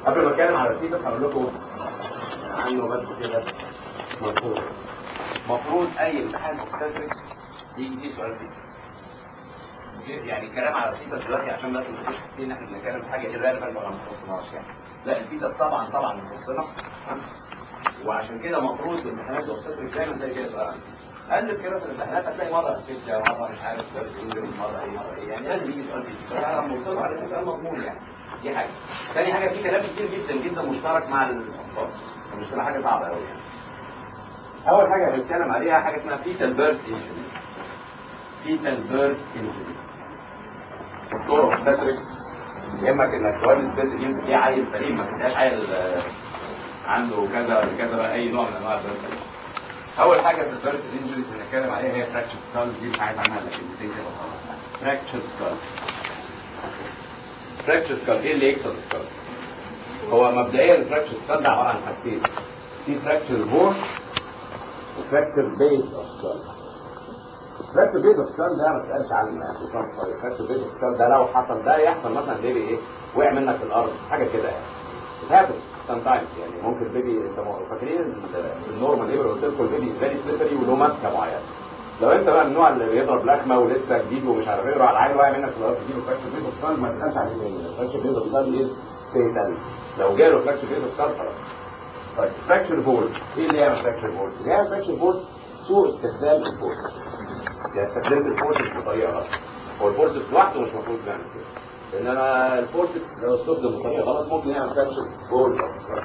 قبل ما اتكلم على الفيتس هقول لكم عنه بس كده مفروض مفروض اي امتحان اوبستاتريك يجي فيه سؤال فيتس يعني الكلام على الفيتس دلوقتي عشان بس ما تبقوش حاسين ان احنا بنتكلم في حاجه irrelevant ولا ما تخصناش يعني لا الفيتس طبعا طبعا تخصنا وعشان كده المفروض في امتحانات الاوبستاتريك دايما تلاقي كده سؤال قلب كده في الامتحانات هتلاقي مره اسبيشيا مره مش عارف سؤال انجلش مره ايه مره ايه يعني لازم يجي سؤال فيتس انا لما اوصله على سؤال مضمون يعني دي حاجه ثاني حاجه في كلام كتير جدا جدا مشترك مع الاطفال مش تبقى حاجه صعبه قوي يعني اول حاجه هنتكلم عليها حاجه اسمها فيتال بيرث انجري فيتال بيرث انجري دكتور اوبستاتريكس يهمك انك تولد الست دي دي عيل سليم ما تبقاش عيل آه، عنده كذا ولا كذا بقى اي نوع من انواع البيرث اول حاجه في البيرث انجريز هنتكلم عليها هي فراكشر سكال دي مش عايز عنها لكن كده وخلاص فراكشر سكال فراكشر سكال ايه اللي يكسر السكال هو مبدئيا الفراكشر سكال ده عباره عن حاجتين في فراكشر بون وفراكشر بيز اوف سكال فراكشر بيز اوف سكال ده ما تسالش عنه يعني فراكشر بيز اوف سكال ده لو حصل ده يحصل مثلا بيبي ايه وقع منك في الارض حاجه كده يعني It happens sometimes يعني ممكن البيبي انت فاكرين ال- النورمال ايه قلت لكم البيبي فيري سليبري وله ماسكه معينه لو انت بقى من النوع اللي بيضرب لكمه ولسه جديد ومش عارف ايه يروح العيل واقع منك في الارض تجيله فراكشر بيز اوف سكال ما تسالش عليه تاني فراكشر بيز اوف سكال از فيتال لو جاله فراكشر بيز اوف سكال خلاص طيب فراكشر بول ايه اللي يعمل فراكشر بول؟ اللي يعمل فراكشر بول سوء استخدام الفورس يعني استخدمت الفورس بطريقه غلط هو الفورس لوحده مش المفروض يعمل كده انما الفورس لو استخدم بطريقه غلط ممكن يعمل فراكشر بول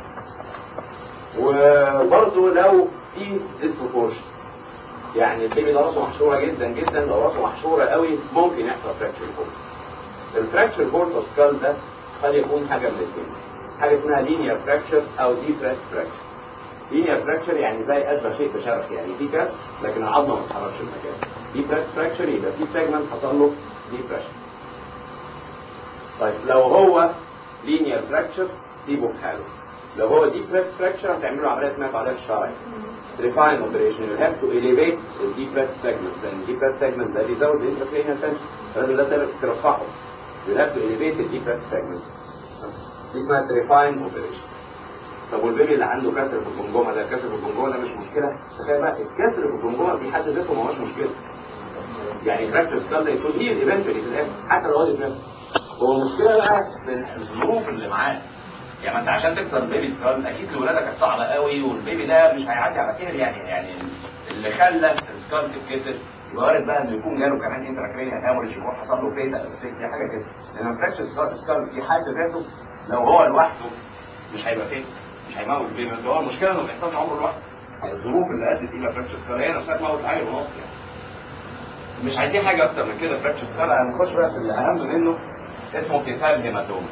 وبرضه لو في ديسبروبورشن يعني البيبي ده راسه محشوره جدا جدا لو راسه محشوره قوي ممكن يحصل فراكشر بول الفراكشر بول اوف سكال ده قد يكون حاجه من الاثنين حاجه اسمها لينير فراكشر او ديبريس فراكشر لينير فراكشر يعني زي اشبه شيء بشرخ يعني في كسر لكن العظمه ما بتتحركش من مكانها ديبريس فراكشر يبقى في سيجمنت حصل له ديبريشن طيب لو هو لينير فراكشر سيبه في حاله لو هو ديبريس فراكشر هتعملوا عمليه اسمها تعديل الشرعي refine operation you have to elevate the depressed segment لان depressed segment ده بيزود intracranial tension لازم ده ترفعه you have to elevate the depressed segment دي اسمها refine operation طب والبيبي اللي عنده كسر في الجمجمه ده كسر في الجمجمه ده مش مشكله تخيل بقى الكسر في الجمجمه في حد ذاته ما هوش مشكله يعني فراكشر سكال ده يكون هي ايفنتولي في الاخر حتى لو هو ديفرنت هو المشكله بقى في الظروف اللي معاه يعني ما انت عشان تكسر بيبي سكال اكيد الولاده كانت صعبه قوي والبيبي ده مش هيعدي على خير يعني يعني اللي خلى السكال تتكسر يبقى وارد بقى انه يكون جاله كمان انتراكرينيال هاموريج يكون حصل له فيتا اسفكسيا حاجه كده لان فراكشر سكال في حد ذاته لو هو لوحده مش هيبقى فين مش هيموت البيبي بس هو المشكله انه بيحصل له عمره لوحده يعني الظروف اللي ادت الى فراكشر سكال هي نفسها تموت العيل ونص يعني مش عايزين حاجه اكتر من كده فراكشر سكال هنخش بقى في الاهم منه اسمه كتاب هيماتوما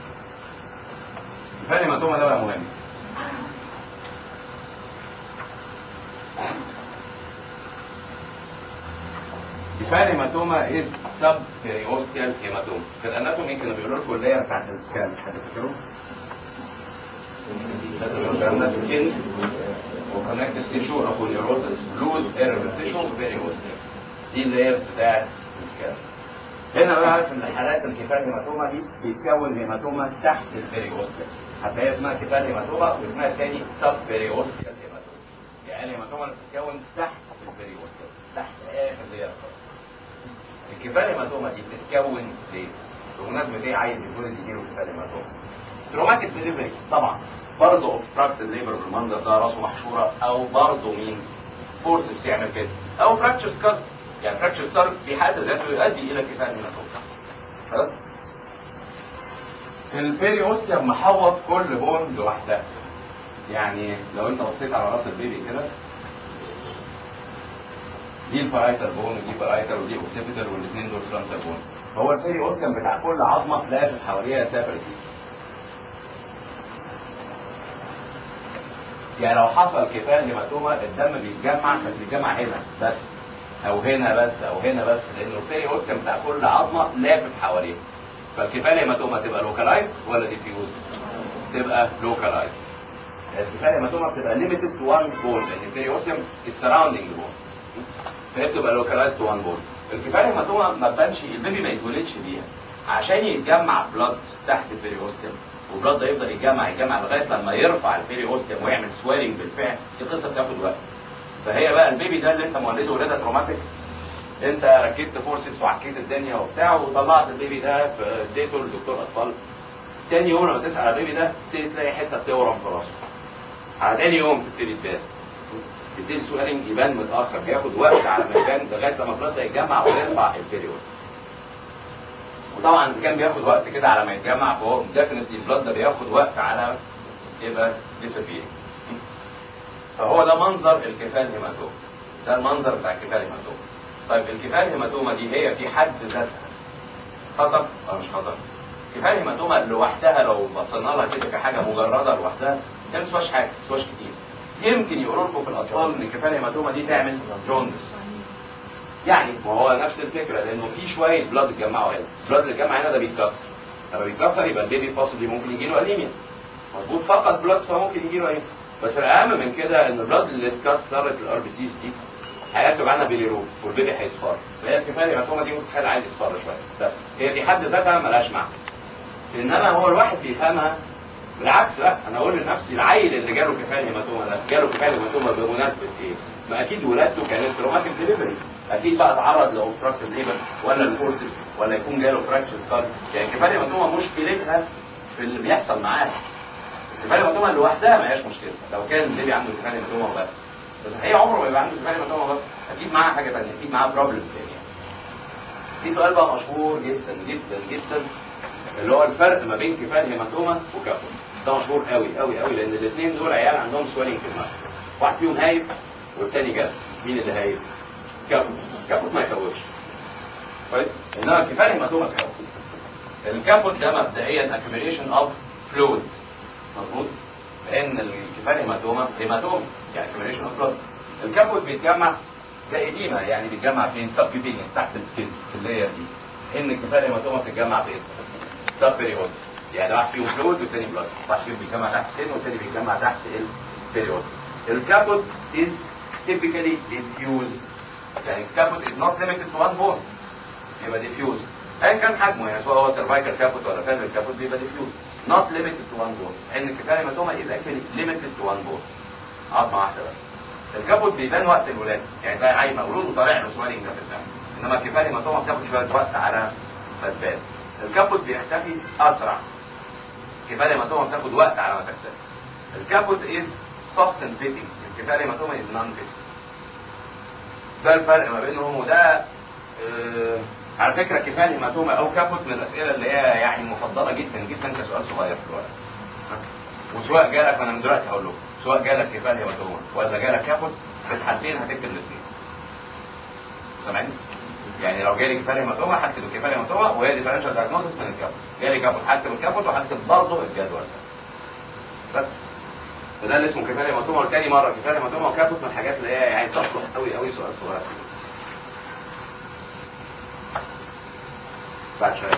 كتاب هيماتوما ده بقى مهم كفايه هيماتوما از سب بيريوستيال هيماتوما في الاناتومي كانوا بيقولوا لكم اللي هي بتاعت السكان حد فاكره؟ سكين وكونكتد تيشو او نيوروتس لوز ايرور تيشو بيريوستيال دي اللايرز بتاعت السكان هنا بقى في الحالات الكفايه هيماتوما دي بيتكون هيماتوما تحت البيريوستيال هتلاقيها اسمها كفايه هيماتوما واسمها الثاني سب بيريوستيال هيماتوما يعني الهيماتوما اللي بتتكون تحت البيريوستيال تحت اخر لير خالص الكفايه هيماتوما دي بتتكون ليه؟ بمناسبه ايه عايز يتولد يجيله كفايه هيماتوما تروماتيك ديليفري طبعا برضه اوبستراكت الليبر بالمنظر ده راسه محشوره او برضه مين؟ فورسبس يعمل كده او فراكشر سكار يعني فراكشر سكار في حد ذاته يؤدي الى كفايه هيماتوما خلاص؟ البيري اوستيوم محوط كل بون لوحدها يعني لو انت بصيت على راس البيبي كده دي الفرايتال بون ودي فرايتال ودي اوكسيبيتال والاثنين دول فرونتال بون هو البيري اوستيوم بتاع كل عظمه لافف حواليها سافرت يعني لو حصل كفايه هيماتوما الدم بيتجمع بس بيتجمع هنا بس او هنا بس او هنا بس لانه البيري اوستيوم بتاع كل عظمه لافف حواليها فالكفايه هيماتوما تبقى لوكالايز ولا ديفيوز تبقى لوكالايز الكفايه هيماتوما بتبقى ليميتد تو وان بون لان البيري اوستيوم السراوندينج بون فهي بتبقى لوكالايز تو وان بون الكفايه هيماتوما ما تبانش البيبي ما يتولدش بيها عشان يتجمع بلاد تحت البيري اوستيوم والبلاد ده يفضل يتجمع يتجمع لغايه لما يرفع البيري اوستيوم ويعمل سويلنج بالفعل دي قصه بتاخد وقت فهي بقى البيبي ده اللي انت مولده ولاده تروماتيك انت ركبت فورسبس وعكيت الدنيا وبتاع وطلعت البيبي ده اديته لدكتور اطفال تاني يوم لما تسال على البيبي ده تبتدي تلاقي حته بتورم في راسه على تاني يوم تبتدي تبان يبتدي السويلنج يبان متاخر بياخد وقت على ما يبان لغايه لما البلاد ده يتجمع ويرفع البيريود وطبعا اذا كان بياخد وقت كده على ما يتجمع فهو ديفنتلي البلاد ده بياخد وقت على يبقى ديسابير فهو ده منظر الكفال هيماتوما ده المنظر بتاع الكفال هيماتوما طيب الكفال هيماتوما دي هي في حد ذاتها خطر ولا مش خطر؟ كفال هيماتوما لوحدها لو بصينا لها كده كحاجه مجرده لوحدها هي ما تسواش حاجه ما تسواش كتير يمكن يقولوا لكم في الاطفال ان الكفال هيماتوما دي تعمل جوندس يعني ما هو نفس الفكره لانه في شويه بلاد اتجمعوا هنا البلاد اللي اتجمع هنا ده بيتكسر لما بيتكسر يبقى البيبي possibly ممكن يجي له انيميا مظبوط فقط بلاد فممكن يجي له انيميا بس الاهم من كده ان البلاد اللي اتكسرت الار بي سيز دي هيكتب عنها بيليروب والبيبي هيصفر فهي الكفايه الهيماتوما دي متخيل عايز يصفر شويه ده هي دي حد ذاتها ملهاش معنى انما هو الواحد بيفهمها بالعكس لا انا اقول لنفسي العيل اللي جاله كفايه هيماتوما ده جاله كفايه هيماتوما بمناسبه ايه؟ ما اكيد ولادته كانت تروماتيك ديليفري اكيد بقى اتعرض لاوبستراكتيف ليبر ولا الفورسز ولا يكون جاله فراكشر كارد يعني كفايه هيماتوما مشكلتها في اللي بيحصل معاه كفايه هيماتوما لوحدها ما هياش مشكله لو كان البيبي عنده كفايه هيماتوما بس بس هي عمره ما يبقى عنده كفايه هيماتوما بس اكيد معاه حاجه ثانيه اكيد معاه بروبلم ثانيه في سؤال بقى مشهور جدا جدا جدا اللي هو الفرق ما بين كفايه هيماتوما وكابوت ده مشهور قوي قوي قوي لان الاثنين دول عيال عندهم سوالين في المخ واحد فيهم هايب والتاني جد مين اللي هايب؟ كابوت كابوت ما يخوفش كويس انما الكفايه هيماتوما تخوف الكابوت ده مبدئيا accumulation of fluid مظبوط لان الكفايه هيماتوما هيماتوما يعني accumulation of fluid الكابوت بيتجمع زي قديمه يعني بيتجمع فين سبكيوتينيوس تحت السكين في اللاير دي ان الكفايه هيماتوما بتتجمع فين؟ سب بيريود يعني واحد فيهم فلويد والتاني بلاد واحد فيهم بيتجمع تحت السكين والتاني بيتجمع تحت البيريود الكابوت is typically diffused يعني الكابوت is not limited to one bone يبقى diffused ايا كان حجمه يعني سواء هو سيرفايكال كابوت ولا فاميلي كابوت بيبقى diffused not limited to one bone لان الكفايه هيماتوما is actually limited to one bone عظمه واحده بس الكابوت بيبان وقت الولاده يعني ده عيل مولود وطالع له سوالين ده في الدم انما الكفايه هيماتوما بتاخد شويه وقت على ما تبان الكابوت بيختفي اسرع الكفايه هيماتوما بتاخد وقت على ما تختفي الكابوت از soft and fitting الكفايه هيماتوما از non fitting ده الفرق ما بينهم وده آه على فكره كفايه هيماتوما او كابوت من الاسئله اللي هي يعني مفضله جدا جدا كسؤال صغير في الوقت وسواء جالك انا من دلوقتي هقول لكم سواء جالك كفايه هيماتوما ولا جالك كابوت في الحالتين هتكتب الاثنين سامعني؟ يعني لو جالي كفايه هيماتوما هكتب الكفايه هيماتوما وهي ديفرنشال دايجنوستس من الكابوت جالي كابوت هكتب الكابوت وهكتب برضه الجدول ده بس فده اللي اسمه كفايه هيماتوما والتاني مره كفايه هيماتوما وكابوت من الحاجات اللي هي يعني تصلح قوي قوي سؤال صغير بعد شويه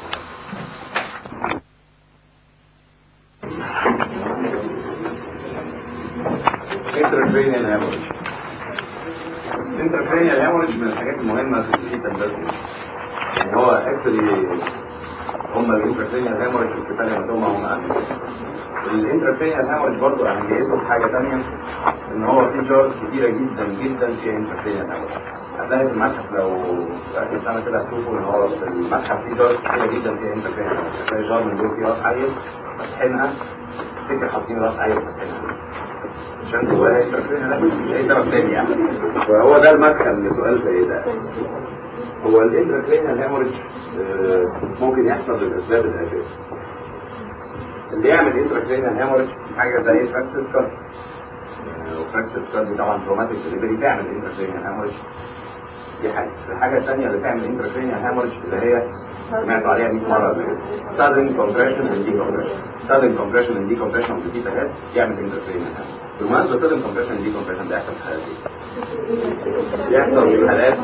intracranial hemorrhage intracranial hemorrhage من الحاجات المهمة في الإيتن ده يعني هو اكشلي هم الانتركرينيال هيموريج والكفايه هيماتوما هم اهم الانتركرينيال هيموريج برضه اهميته في حاجه ثانيه ان هو في جارز كتيره جدا جدا فيها انتركرينيال هيموريج هتلاقي في المتحف لو في اخر سنه كده هتشوفوا ان هو في المتحف في جارز كتيره جدا فيها انتركرينيال هيموريج هتلاقي جار من دول فيه راس عيل فاتحينها تفتكر حاطين راس عيل فاتحينها عشان جواها انتركرينيال مش اي سبب تاني يعني فهو ده المدخل لسؤال زي ده هو الانتركرينيال هيموريج ممكن يحصل للاسباب الاتيه اللي يعمل انتركرينيال هيموريج حاجه زي فراكسس كارد وفراكسس كارد طبعا تروماتيك ديليفري تعمل انتركرينيال هيموريج دي حاجه الحاجه الثانيه اللي تعمل انتركرينيال هيموريج اللي هي سمعتوا عليها 100 مره قبل كده sudden compression and decompression sudden compression and decompression of the fetal head يعمل انتركرينيال هيموريج بالمناسبه sudden compression and decompression ده يحصل في حالات ايه؟ يحصل في حالات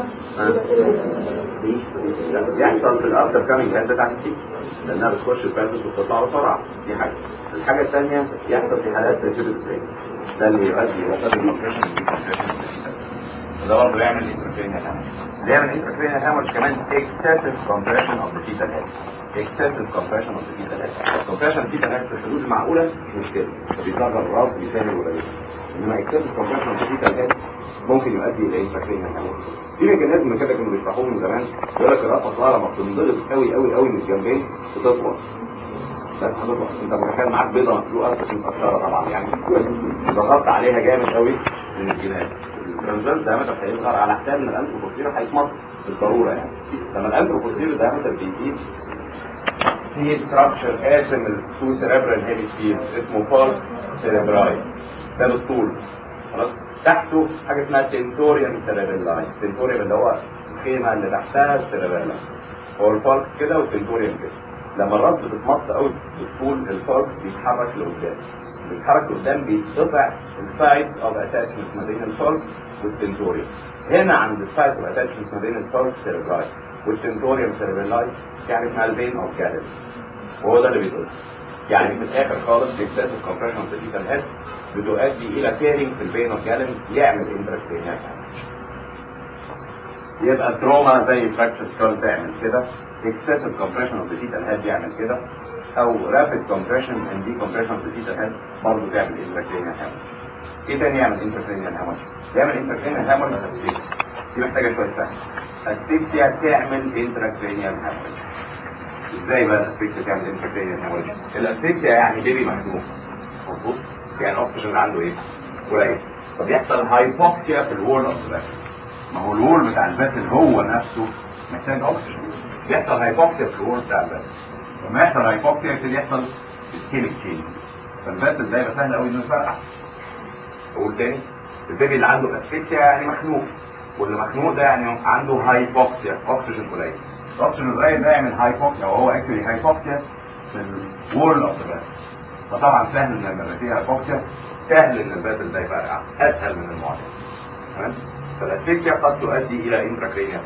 يحصل في الافتر كامينج هاد بتاعت التيك لانها بتخش الفاتس وبتطلع بسرعه دي حاجه الحاجه الثانيه يحصل في حالات ريسيبت ده اللي يؤدي الى sudden compression and decompression ده برضه يعمل انتركرينيال هامج اللي يعمل انتركرينيال هامج كمان excessive compression of the fetal head excessive compression of the fetal head compression fetal head في الحدود المعقولة مش مشكلة بيكرر الراس بيسهل ولا انما excessive compression of the fetal head ممكن يؤدي الى انتركرينيال هامج في ميكانيزم كده كانوا بيشرحوه من زمان يقول لك الراس اصلا لما بتنضغط قوي قوي قوي من الجنبين بتطول بس هتطلع انت متخيل معاك بيضه مسلوقه بس مكسره طبعا يعني ضغطت عليها جامد قوي من الجناب الترانزال دايمتر هيظهر على حساب ان الانتروبوستير هيتمط بالضروره يعني لما الانتروبوستير دايمتر بيزيد في ستراكشر قاسم التو سيريبرال هيمسفير اسمه فالس سيريبراي ده بالطول خلاص تحته حاجه اسمها تنتوريوم سيريبراي تنتوريوم اللي هو الخيمه اللي تحتها السيريبراي هو الفالكس كده والتنتوريوم كده لما الراس بتتمط قوي بالطول الفالكس بيتحرك لقدام بيتحرك لقدام بيتقطع السايدز اوف اتاتشمنت ما بين الفالكس والتنتوريوم هنا عند السايدز اوف اتاتشمنت ما بين الفالكس سيريبراي والتنتوريوم سيريبراي في حاجه اسمها البين اوف جالري وهو ده اللي بيتقطع يعني في الاخر خالص اكسسيف كومبريشن اوف ذا فيتال هيد بتؤدي الى تيرنج في البين اوف جالري يعمل انتراكتينيال يبقى التروما زي فراكشر سكال تعمل كده excessive compression of the fetal head يعمل كده او rapid compression and decompression of the fetal head برضه تعمل intracranial hemorrhage ايه تاني يعمل intracranial hemorrhage؟ يعمل intracranial hemorrhage asphyxia دي محتاجه شويه فهم asphyxia تعمل intracranial hemorrhage ازاي بقى الاسفكسيا تعمل intracranial hemorrhage؟ الاسفكسيا يعني بيبي محزوم مظبوط؟ يعني الاكسجين اللي عنده ايه؟ قليل فبيحصل هايبوكسيا في الوول اوف ذا ما هو الوول بتاع الباسل هو نفسه محتاج اكسجين بيحصل هايبوكسيا في الوول بتاع الباسل لما يحصل هايبوكسيا يبتدي يحصل اسكيميك تشينج فالباسل ده يبقى سهل قوي انه يفرقع اقول تاني البيبي اللي عنده اسفكسيا يعني مخنوق واللي مخنوق ده يعني عنده هايبوكسيا اكسجين قليل الاكسجين القليل ده يعمل هايبوكسيا وهو اكشولي هايبوكسيا في الوول اوف ذا باسل فطبعا سهل ان لما فيها هايبوكسيا سهل ان الباسل ده يفرقع اسهل من المعتاد تمام فالاسفكسيا قد تؤدي الى انتراكرينيال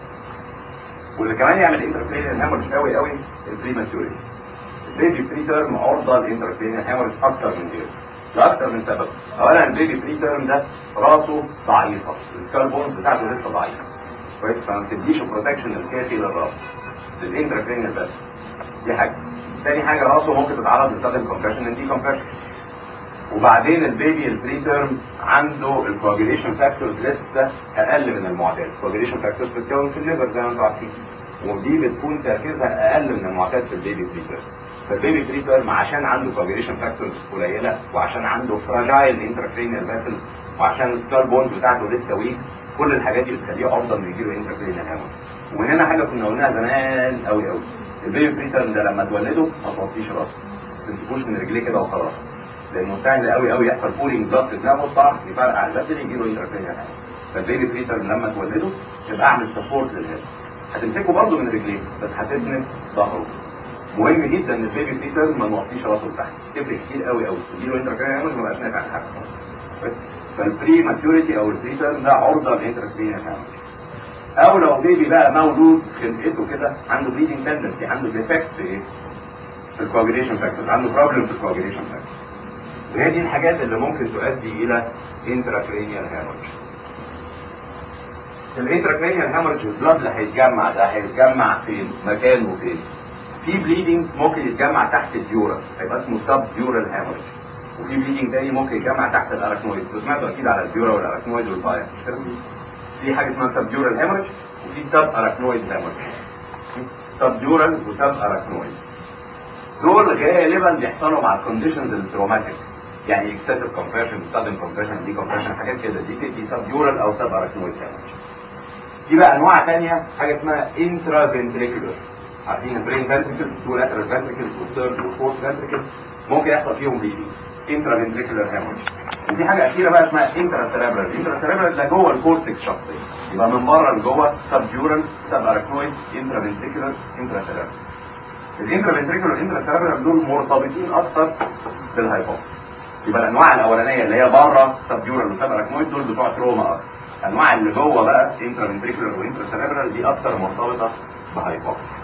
واللي كمان يعمل انتركرينيال هامورج قوي قوي البريماتوري البيبي بري تيرم عرضه للانتركرينيال هامورج اكتر من غيره لاكتر من سبب اولا البيبي بري تيرم ده راسه ضعيفه السكال بونز بتاعته لسه ضعيفه كويس فما بتديش البروتكشن الكافي للراس للانتركرينيال بس دي حاجه تاني حاجه راسه ممكن تتعرض لسادن كومبريشن اند دي كومبريشن وبعدين البيبي البري تيرم عنده الكواجيليشن فاكتورز لسه اقل من المعتاد الكواجيليشن فاكتورز بتتكون في الليفر زي ما انتم عارفين ودي بتكون تركيزها اقل من المعتاد في البيبي بري تيرم فالبيبي بري تيرم عشان عنده كواجيليشن فاكتورز قليله وعشان عنده فراجايل انتراكرينيال فاسلز وعشان السكال بونز بتاعته لسه ويك كل الحاجات دي بتخليه عرضه انه يجيله انتراكرينيال هامور ومن هنا حاجه كنا قلناها زمان قوي قوي البيبي بري تيرم ده لما تولده ما توطيش راسه ما تمسكوش من رجليه كده وخلاص لانه سهل قوي قوي يحصل بولينج بلاد في دماغه طبعا يفرقع الباسل يجي له انترفيريال فالبيبي بريتر لما تولده تبقى اعمل سبورت للهيد هتمسكه برضه من رجليه بس هتسند ظهره مهم جدا ان البيبي بريتر ما نوطيش راسه لتحت تفرق كتير قوي قوي تجي له انترفيريال ما يبقاش نافع عن حاجه فالبري ماتيوريتي او البريتر ده عرضه للانترفيريال او لو بيبي بقى مولود خلقته كده عنده بليدنج تندنسي عنده ديفكت في ايه؟ في الكواجيليشن فاكتور عنده بروبلم في الكواجيليشن فاكتور وهي دي الحاجات اللي ممكن تؤدي الى intracranial hemorrhage الانتراكرينيال هامورج البلاد اللي هيتجمع ده هيتجمع فين مكانه فين في بليدنج ممكن يتجمع تحت الديورا هيبقى اسمه سب ديورال هامورج وفي بليدنج تاني ممكن يتجمع تحت الاراكنويد انتوا سمعتوا اكيد على الديورا والاراكنويد والبايا مش كده في حاجه اسمها سب ديورال هامورج وفي سب اراكنويد هامورج سب ديورال وسب اراكنويد دول غالبا بيحصلوا مع الكونديشنز التروماتيك يعني اكسسيف كومبريشن سادن كومبريشن دي كومبريشن حاجات كده دي دي سب ديورال او سب اراكنويد هامورج في بقى انواع ثانيه حاجه اسمها انترا فنتريكولر عارفين البرين فنتريكلز تو لاترال فنتريكلز والثيرد والفورث فنتريكل ممكن يحصل فيهم بليدنج انترا فنتريكولر هامورج وفي حاجه اخيره بقى اسمها انترا سيريبرال انترا سيريبرال ده جوه الكورتكس شخصيا يبقى من بره لجوه سب ديورال سب اراكنويد انترا فنتريكولر انترا سيريبرال الانترا فنتريكولر والانترا سيريبرال دول مرتبطين اكتر بالهايبوكسيا يبقى الانواع الاولانيه اللي هي بره سب ديورال وسب اراكنويد دول بتوع تروما اكتر الانواع اللي جوه بقى انترا فنتريكولر وانترا سيريبرال دي اكتر مرتبطه بهايبوكسيا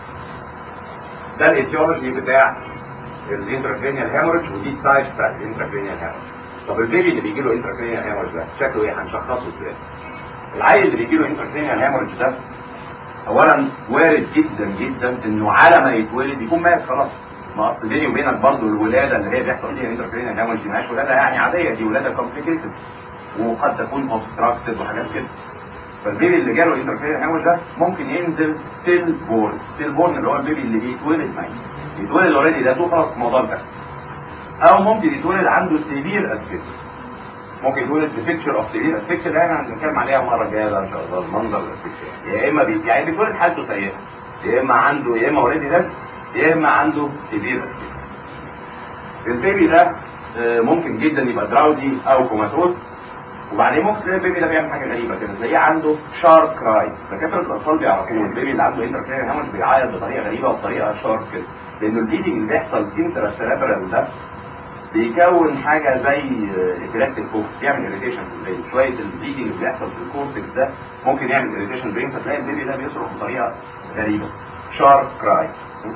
ده الايتيولوجي بتاع الانتراكرينيال هامورج ودي التايبس بتاعت الانتراكرينيال هامورج طب البيبي اللي بيجي له انتراكرينيال هامورج ده شكله ايه هنشخصه ازاي العيل اللي بيجي له انتركرينيال هامورج ده اولا وارد جدا جدا انه على ما يتولد يكون مات خلاص ما اصل بيني وبينك برضه الولاده اللي هي بيحصل فيها انتركرينيال هامورج دي مش ولاده يعني عاديه دي ولاده كومبليكيتد وقد تكون اوبستراكتد وحاجات كده فالبيبي اللي جاله انتركرينيال هامورج ده ممكن ينزل ستيل بورن ستيل بورن اللي هو البيبي اللي بيتولد ميت يتولد اوريدي ده تو خلاص الموضوع انتهى او ممكن يتولد عنده سيفير اسفكسيا ممكن يتولد بفيكتشر اوف سيفير اسفكسيا ده انا هنتكلم عليها المره الجايه بقى ان شاء الله المنظر الاسفكسيا يا اما بي... يعني بيتولد حالته سيئه يا اما عنده يا اما اوريدي ده يا اما عنده سيفير اسفكسيا البيبي ده آه، ممكن جدا يبقى دراوزي او كوماتوز وبعدين ممكن تلاقي البيبي ده بيعمل حاجه غريبه كده تلاقيه عنده شارب كراي دكاتره الاطفال بيعرفوه البيبي اللي عنده انتركرينيال هامش بيعيط بطريقه غريبه وبطريقه شارب كده لانه البليدنج اللي بيحصل انترا سيريبرال ده بيكون حاجه زي افلاكتيك كوك بيعمل اريتيشن في البرين شويه البليدنج اللي بيحصل في الكورتكس ده ممكن يعمل اريتيشن برين فتلاقي البيبي ده بيصرخ بطريقه غريبه شارب كراي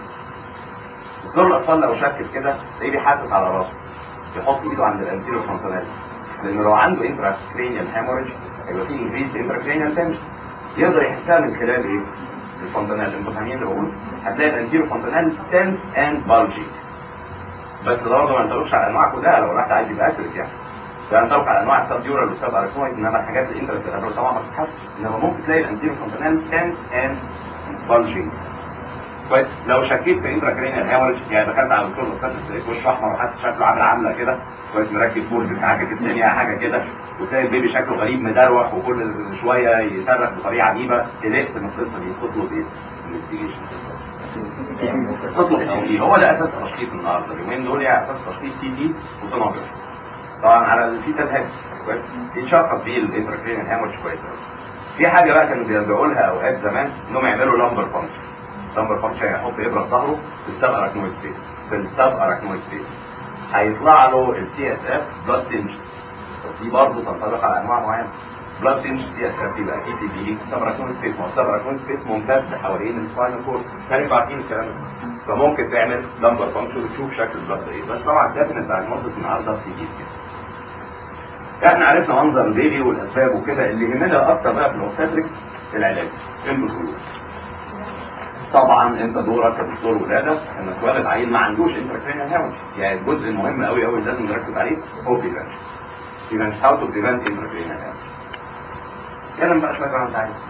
دكتور الاطفال لو شك في كده تلاقيه بيحسس على راسه يحط ايده عند الانتيريور فرونتال لانه لو عنده انترا كرينيال هاموريج هيبقى فيه انكريز انترا كرينيال تنشن يقدر يحسها من خلال ايه؟ الفونتانيل انتوا فاهمين اللي بقول؟ هتلاقي الانتيريور فونتانيل تنس اند بالجي بس ده برضه ما ينطبقش على انواع كلها لو الواحد عايز يبقى اكرت يعني ده ينطبق على انواع السب ديورال والسب اركنويد انما الحاجات الانترا سيريبرال طبعا ما بتتحسش انما ممكن تلاقي الانتيريور فونتانيل تنس اند بالجي كويس لو شكيت في انترا كرينيال هاموريج يعني دخلت على الدكتور وصلت لقيت وشه احمر وحاسس شكله عامل عامله كده كويس مركب بورد في حاجه الدنيا حاجه كده وتلاقي البيبي شكله غريب مدروح وكل شويه يصرخ بطريقه عجيبه قلقت من القصه دي تطلب ايه؟ انفستيجيشن تطلب سي تي هو ده اساس تشخيص النهارده اليومين دول يعني اساس تشخيص سي تي وسونوجرافي طبعا على الفيتال هيد كويس يتشخص بيه الانتراكرينيال هاموريج كويس قوي في حاجه بقى كانوا بيلجأوا لها اوقات زمان انهم يعملوا لامبر فانكشن لامبر فانكشن يحط ابره في ظهره في السب اراكنويد سبيس في السب اراكنويد سبيس هيطلع له السي اس اف بلاد تنشن بس دي برضه تنطبق على انواع معينه بلاد تنشن سي اس اف يبقى اكيد بيجي سب اراكنويد سبيس ما هو سب اراكنويد سبيس ممتد حوالين السباينال كورد كانوا عارفين الكلام ده فممكن تعمل لامبر فانكشن وتشوف شكل البلاد ايه بس طبعا ديفنت دايجنوستس النهارده في سي دي احنا عرفنا منظر البيبي والاسباب وكده اللي يهمنا اكتر بقى في الاوبستريكس العلاج انتوا شروط طبعا انت دورك كدكتور ولاده انك تولد عيل ما عندوش انتركرينيال هامج يعني الجزء المهم قوي قوي لازم نركز عليه هو بريفنشن بريفنشن هاو تو بريفنت انتركرينيال هامج اتكلم بقى شويه عن انت عايز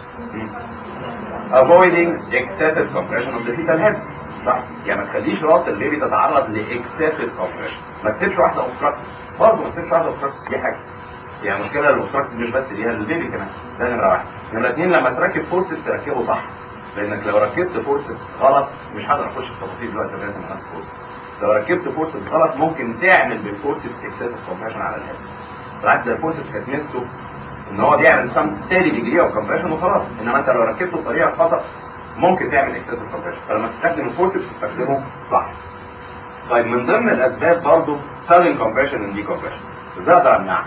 avoiding excessive compression of the fetal head صح يعني ما تخليش راس البيبي تتعرض لاكسسيف compression ما تسيبش واحده اوبستراكت برضه ما تسيبش واحده اوبستراكت دي حاجه يعني مشكله الاوبستراكت مش بس ليها للبيبي كمان ده نمره واحد نمره اثنين لما تركب فورسز تركبه صح لانك لو ركبت فورسز غلط مش هقدر اخش في التفاصيل دلوقتي لغايه ما ناخد فورسز لو ركبت فورسز غلط ممكن تعمل بالفورسز اكسسيف كومبريشن على الهيد بالعكس ده الفورسز كانت ميزته ان هو بيعمل سام ستيري ديجري اوف كومبريشن وخلاص انما انت لو ركبته بطريقه خطا ممكن تعمل اكسسيف كومبريشن فلما تستخدم الفورسز تستخدمه صح طيب من ضمن الاسباب برضه سادن كومبريشن اند دي كومبريشن ازاي اقدر امنعها؟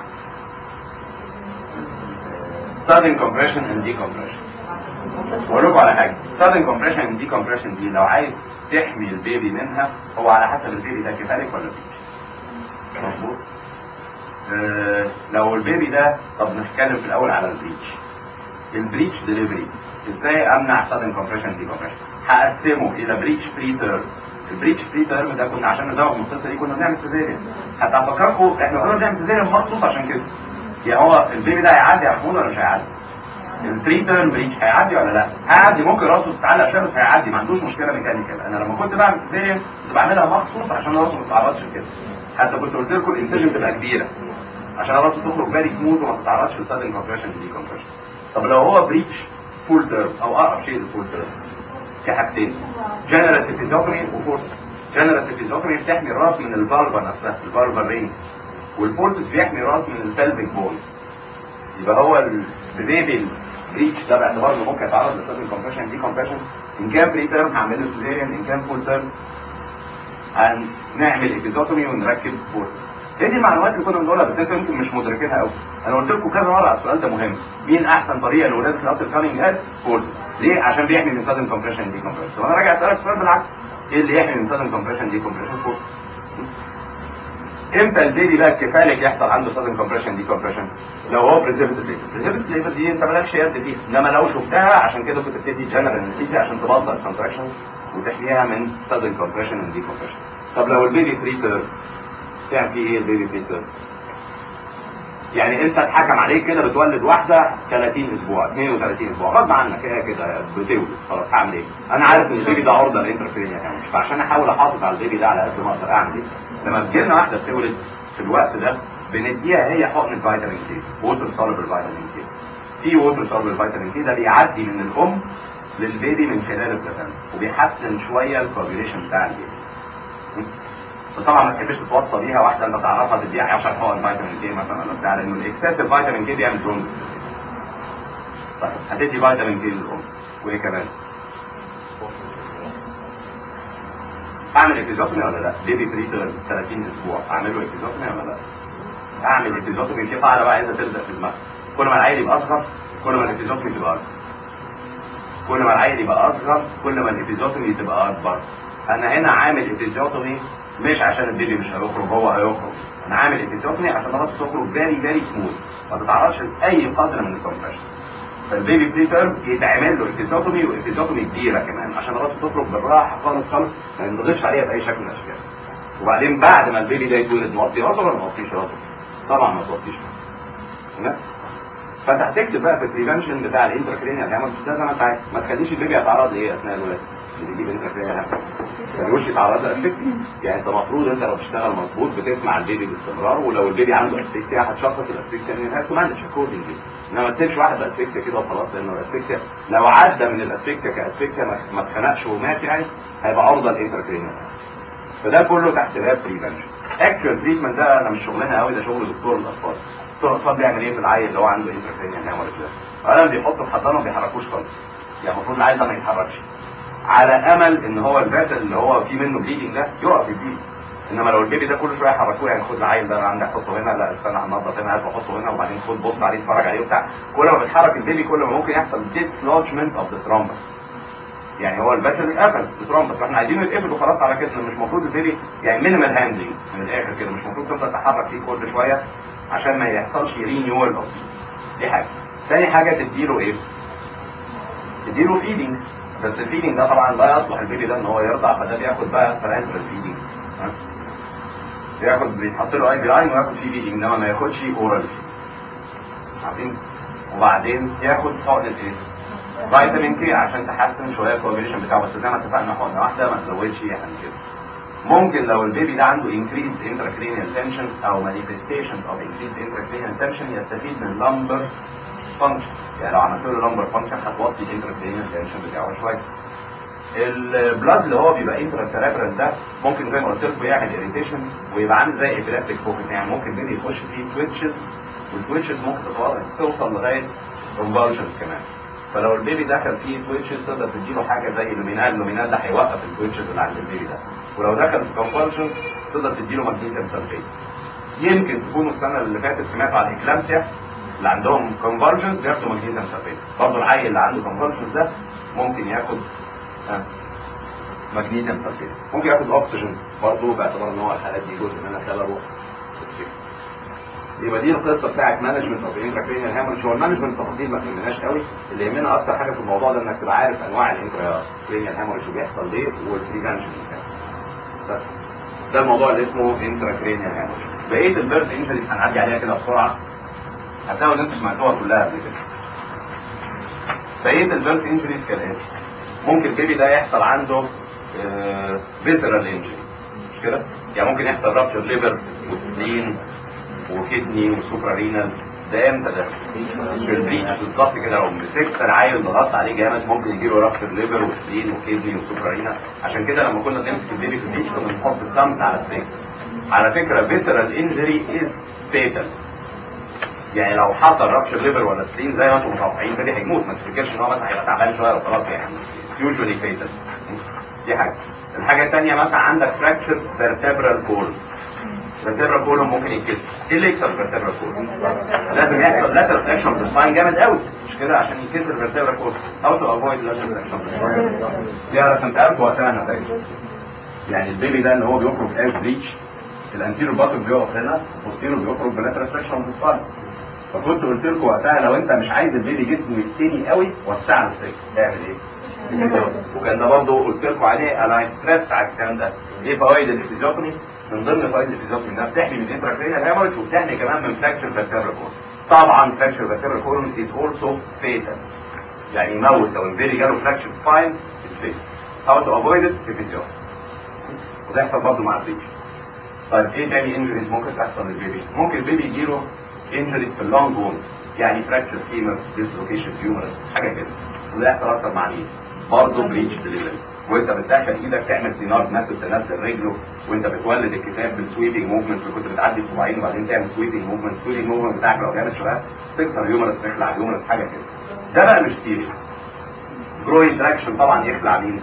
sudden compression and decompression بقول لكم على حاجه sudden compression and decompression دي لو عايز تحمي البيبي منها هو على حسب البيبي ده كفالك ولا بريتش مظبوط آه لو البيبي ده طب نتكلم في الاول على البريتش البريتش ديليفري ازاي امنع sudden compression and decompression هقسمه الى بريتش بري تيرم البريتش بري تيرم ده كنا عشان ندور القصه دي كنا بنعمل سيزيريان حتى افكركم احنا كنا بنعمل سيزيريان مخصوص عشان كده يعني هو البيبي ده هيعدي يا محمود ولا مش هيعدي؟ البري تيرم بريتش هيعدي ولا لا؟ هيعدي ممكن راسه تتعلق شويه بس هيعدي ما عندوش مشكله ميكانيكال انا لما كنت بعمل سيزيريان كنت بعملها مخصوص عشان راسه ما تتعرضش لكده حتى كنت قلت لكم الانسجن تبقى كبيره عشان راسه تخرج فيري سموث وما تتعرضش لسادن كومبريشن دي كومبريشن طب لو هو بريتش فول تيرم او اقرب شيء للفول تيرم في حاجتين جنرال افيزوتومي وفورسس جنرال افيزوتومي بتحمي الراس من الفالفا نفسها الفالفا رينج والفورسس بيحمي الراس من البلفيك بون يبقى هو البيبي البريتش ده باعتبار انه ممكن يتعرض لسادن كومبريشن دي كومبريشن ان كان بري تيرم هعمل له سيزيريان ان كان فول تيرم هنعمل افيزوتومي ونركب فورسس هي دي المعلومات اللي كنا بنقولها بس انتوا يمكن مش مدركينها قوي انا قلت لكم كذا مره على السؤال ده مهم مين احسن طريقه لولاده الاب كامينج هاد فورس ليه عشان بيحمي من سادن كومبريشن دي كومبريشن وانا راجع اسالك سؤال بالعكس ايه اللي يحمي من سادن كومبريشن دي كومبريشن فورس امتى البيبي بقى كفالك يحصل عنده سادن كومبريشن دي كومبريشن لو هو بريزرفد ليبر بريزرفد ليبر دي انت مالكش يد فيها انما لو شفتها عشان كده كنت بتدي جنرال انستيزيا عشان تبطل الكونتراكشنز وتحميها من سادن كومبريشن اند دي كومبريشن طب لو البيبي فري تيرم تعمل فيه ايه البيبي فري تيرم يعني انت اتحكم عليك كده بتولد واحده 30 اسبوع 32 اسبوع غصب عنك هي كده بتولد خلاص هعمل ايه؟ انا عارف ان البيبي ده عرضه للانترفيريا يعني فعشان احاول احافظ على البيبي ده على قد ما اقدر اعمل ايه؟ لما بتجي لنا واحده بتولد في الوقت ده بنديها هي حقن فيتامين كي ووتر سولبل فيتامين كي في ووتر سولبل فيتامين كي ده بيعدي من الام للبيبي من خلال البلاسنتا وبيحسن شويه الكوagulation بتاع البيبي بس طبعا ما تحبش تتوصى بيها واحده انت تعرفها تديها 10 حقن فيتامين كي مثلا ولا بتاع لانه الاكسسيف فيتامين كي بيعمل جوندس طيب هتدي فيتامين كي للام وايه كمان؟ اعمل اكتيزوتومي ولا لا؟ بيبي فري 30 اسبوع اعمل له اكتيزوتومي ولا لا؟ اعمل اكتيزوتومي في قاعده بقى عايزه تلزق في دماغك كل ما العيل يبقى اصغر كل ما الاكتيزوتومي تبقى اكبر كل ما العيل يبقى اصغر كل ما الاكتيزوتومي تبقى اكبر انا هنا عامل اكتيزوتومي مش عشان البيبي مش هيخرج هو هيخرج انا عامل اكتيزوتومي عشان راسه تخرج فيري فيري سموث ما تتعرضش لاي قدر من الكومبريشن فالبيبي بري تيرم يتعمل له اكتيزوتومي واكتيزوتومي كبيره كمان عشان راسه تخرج بالراحه خالص خالص ما ينضغطش عليها باي شكل من الاشكال وبعدين بعد ما البيبي ده يتولد نوطي راسه ولا ما نوطيش راسه؟ طبعا ما توطيش راسه فانت هتكتب بقى في البريفنشن بتاع الانتراكرينيال هامر مش ده زي ما انت عايز ما تخليش البيبي يتعرض لايه اثناء الولاده اللي بيجيب انتراكرينيال هامر ما تقولش يتعرض لاسفكسيا يعني انت المفروض انت لو بتشتغل مظبوط بتسمع البيبي باستمرار ولو البيبي عنده اسفكسيا هتشخص الاسفكسيا ان هي تمانج اكوردنجلي انما ما تسيبش واحد باسفكسيا كده وخلاص لانه الاسفكسيا لو عدى من الاسفكسيا كاسفكسيا ما اتخنقش ومات يعني هيبقى عرضه للانتراكرينيال فده كله تحت باب بريفنشن اكشوال تريتمنت ده انا مش شغلنا قوي ده شغل دكتور الاطفال دكتور الاطفال بيعمل ايه في العيل اللي هو عنده انتراكرينيال هامر ده اولا بيحطه في حضانه ما بيحركوش خالص يعني المفروض العيل ده ما يتحركش على امل ان هو الفاسل اللي هو فيه منه بليدنج ده يقف يبليد انما لو البيبي ده كل شويه يحركوه يعني خد العيل ده عندك حطه هنا لا استنى هننضف هنا هات وحطه هنا وبعدين خد بص عليه اتفرج عليه وبتاع كل ما بيتحرك البيبي كل ما ممكن يحصل ديسلوجمنت اوف ذا ترومبس يعني هو الباسل اتقفل بترومبس فاحنا عايزينه يتقفل وخلاص على كده مش المفروض البيبي يعني مينيمال هاندلنج من الاخر كده مش المفروض تفضل تحرك فيه كل شويه عشان ما يحصلش رينيول اوف دي حاجه تاني حاجه تديله ايه؟ تديله فيدنج بس الفيدنج ده طبعا لا يصلح البيبي ده ان هو يرضع فده بياخد بقى فرانترال فيدنج بياخد بيتحط له اي بي لاين وياخد فيه فيدنج انما ما ياخدش اورال عارفين وبعدين ياخد حقنه ايه؟ فيتامين كي عشان تحسن شويه الكوagulation بتاعه بس زي ما اتفقنا حقنه واحده ما تزودش يعني كده ممكن لو البيبي ده عنده increased intracranial tensions او manifestations of increased intracranial tension يستفيد من lumbar function يعني لو عملت له lumbar function هتوطي الانتراكرينيال tension بتاعه شويه البلاد اللي هو بيبقى انترا سيريبرال ده ممكن زي ما قلت لكم يعمل اريتيشن ويبقى عامل زي ابيلابتيك فوكس يعني ممكن بيبي يخش فيه تويتشز والتويتشز ممكن توصل لغايه convulsions كمان فلو البيبي دخل فيه تويتشز تقدر تديله حاجه زي لومينال لومينال ده هيوقف التويتشز اللي عند البيبي ده ولو دخل في كونفولشنز تقدر تديله مغنيسيوم سلفيت يمكن تكونوا السنه اللي فاتت سمعتوا عن الاكلامسيا اللي عندهم كونفولشنز بياخدوا مغنيسيوم سلفيت برضه العيل اللي عنده كونفولشنز ده ممكن ياخد آه. مغنيسيوم سلفيت ممكن ياخد اكسجين برضه باعتبار ان هو الحالات دي جزء منها سببه يبقى دي القصه بتاعت مانجمنت اوف انتراكرينيال هامرج هو المانجمنت تفاصيل ما تهمناش قوي اللي يهمنا اكتر حاجه في الموضوع ده انك تبقى عارف انواع الانتراكرينيال هامرج وبيحصل ليه والبريفنشن بس ده الموضوع اللي اسمه انتراكرينيال هامرج بقيه البيرث انجريز هنعدي عليها كده بسرعه هتلاقوا ان انتوا سمعتوها كلها قبل كده بقيه البيرث انجريز كالاتي ممكن البيبي ده يحصل عنده فيزرال انجري مش كده؟ يعني ممكن يحصل رابشر ليفر وسبلين وكدني وسوبرا رينال ده امتى ده؟ في البريتش بالظبط كده لو مسكت العيل ضغطت عليه جامد ممكن يجي له رابشر ليفر وسبلين وكدني وسوبرا رينال عشان كده لما كنا بنمسك البيبي في البريتش كنا بنحط ستامس على السيك على فكره فيسرال انجري از فيتال يعني لو حصل رابشر ليفر ولا سبلين زي ما انتم متوقعين البيبي هيموت ما تفتكرش ان هو مثلا هيبقى تعبان شويه وخلاص يعني يوجوالي فيتال دي حاجه الحاجه الثانيه مثلا عندك فراكشر فيرتبرال كولز الفرتبرا كولوم ممكن يتكسر ايه اللي يكسر الفرتبرا كولوم لازم يحصل لاتر فليكشن في السباين جامد قوي مش كده عشان يكسر الفرتبرا كولوم او تو افويد لاتر فليكشن في السباين دي رسمتها لكم وقتها نتائج يعني البيبي ده ان هو بيخرج از بريتش الانتيرو باتو بيقف هنا والبوستيرو بيخرج بلاترال فليكشن اوف سباين فكنت قلت لكم وقتها لو انت مش عايز البيبي جسمه يتني قوي وسع له السكه تعمل ايه؟ وكان ده برضه قلت لكم عليه انا ستريس على الكلام ده ايه فوائد الافيزيوتومي من ضمن فوائد الافيزيوتومي انها بتحمي من انتراكرينال هيموريج وبتحمي كمان من فراكشر فاكتيريال كورن طبعا فراكشر فاكتيريال كورن از اولسو فيتال يعني يموت لو البيبي جاله فراكشر سباين از فيتال هاو تو افويد ات افيزيوتومي وده يحصل برضه مع البيبي طيب ايه تاني انجريز ممكن تحصل للبيبي؟ ممكن البيبي يجيله انجريز في اللونج بونز يعني فراكشر فيمر ديسلوكيشن هيومرس حاجه كده وده يحصل اكتر مع مين؟ برضه بريتش ديليفري وانت بتدخل ايدك تعمل سينار ميثود تنزل رجله وانت بتولد الكتاب بالسويبنج موفمنت اللي كنت بتعدي بصباعين وبعدين تعمل سويبنج موفمنت سويبنج موفمنت بتاعك لو جامد شويه تكسر هيومرس تخلع هيومرس حاجه كده ده بقى مش سيريس جروين تراكشن طبعا يخلع مين؟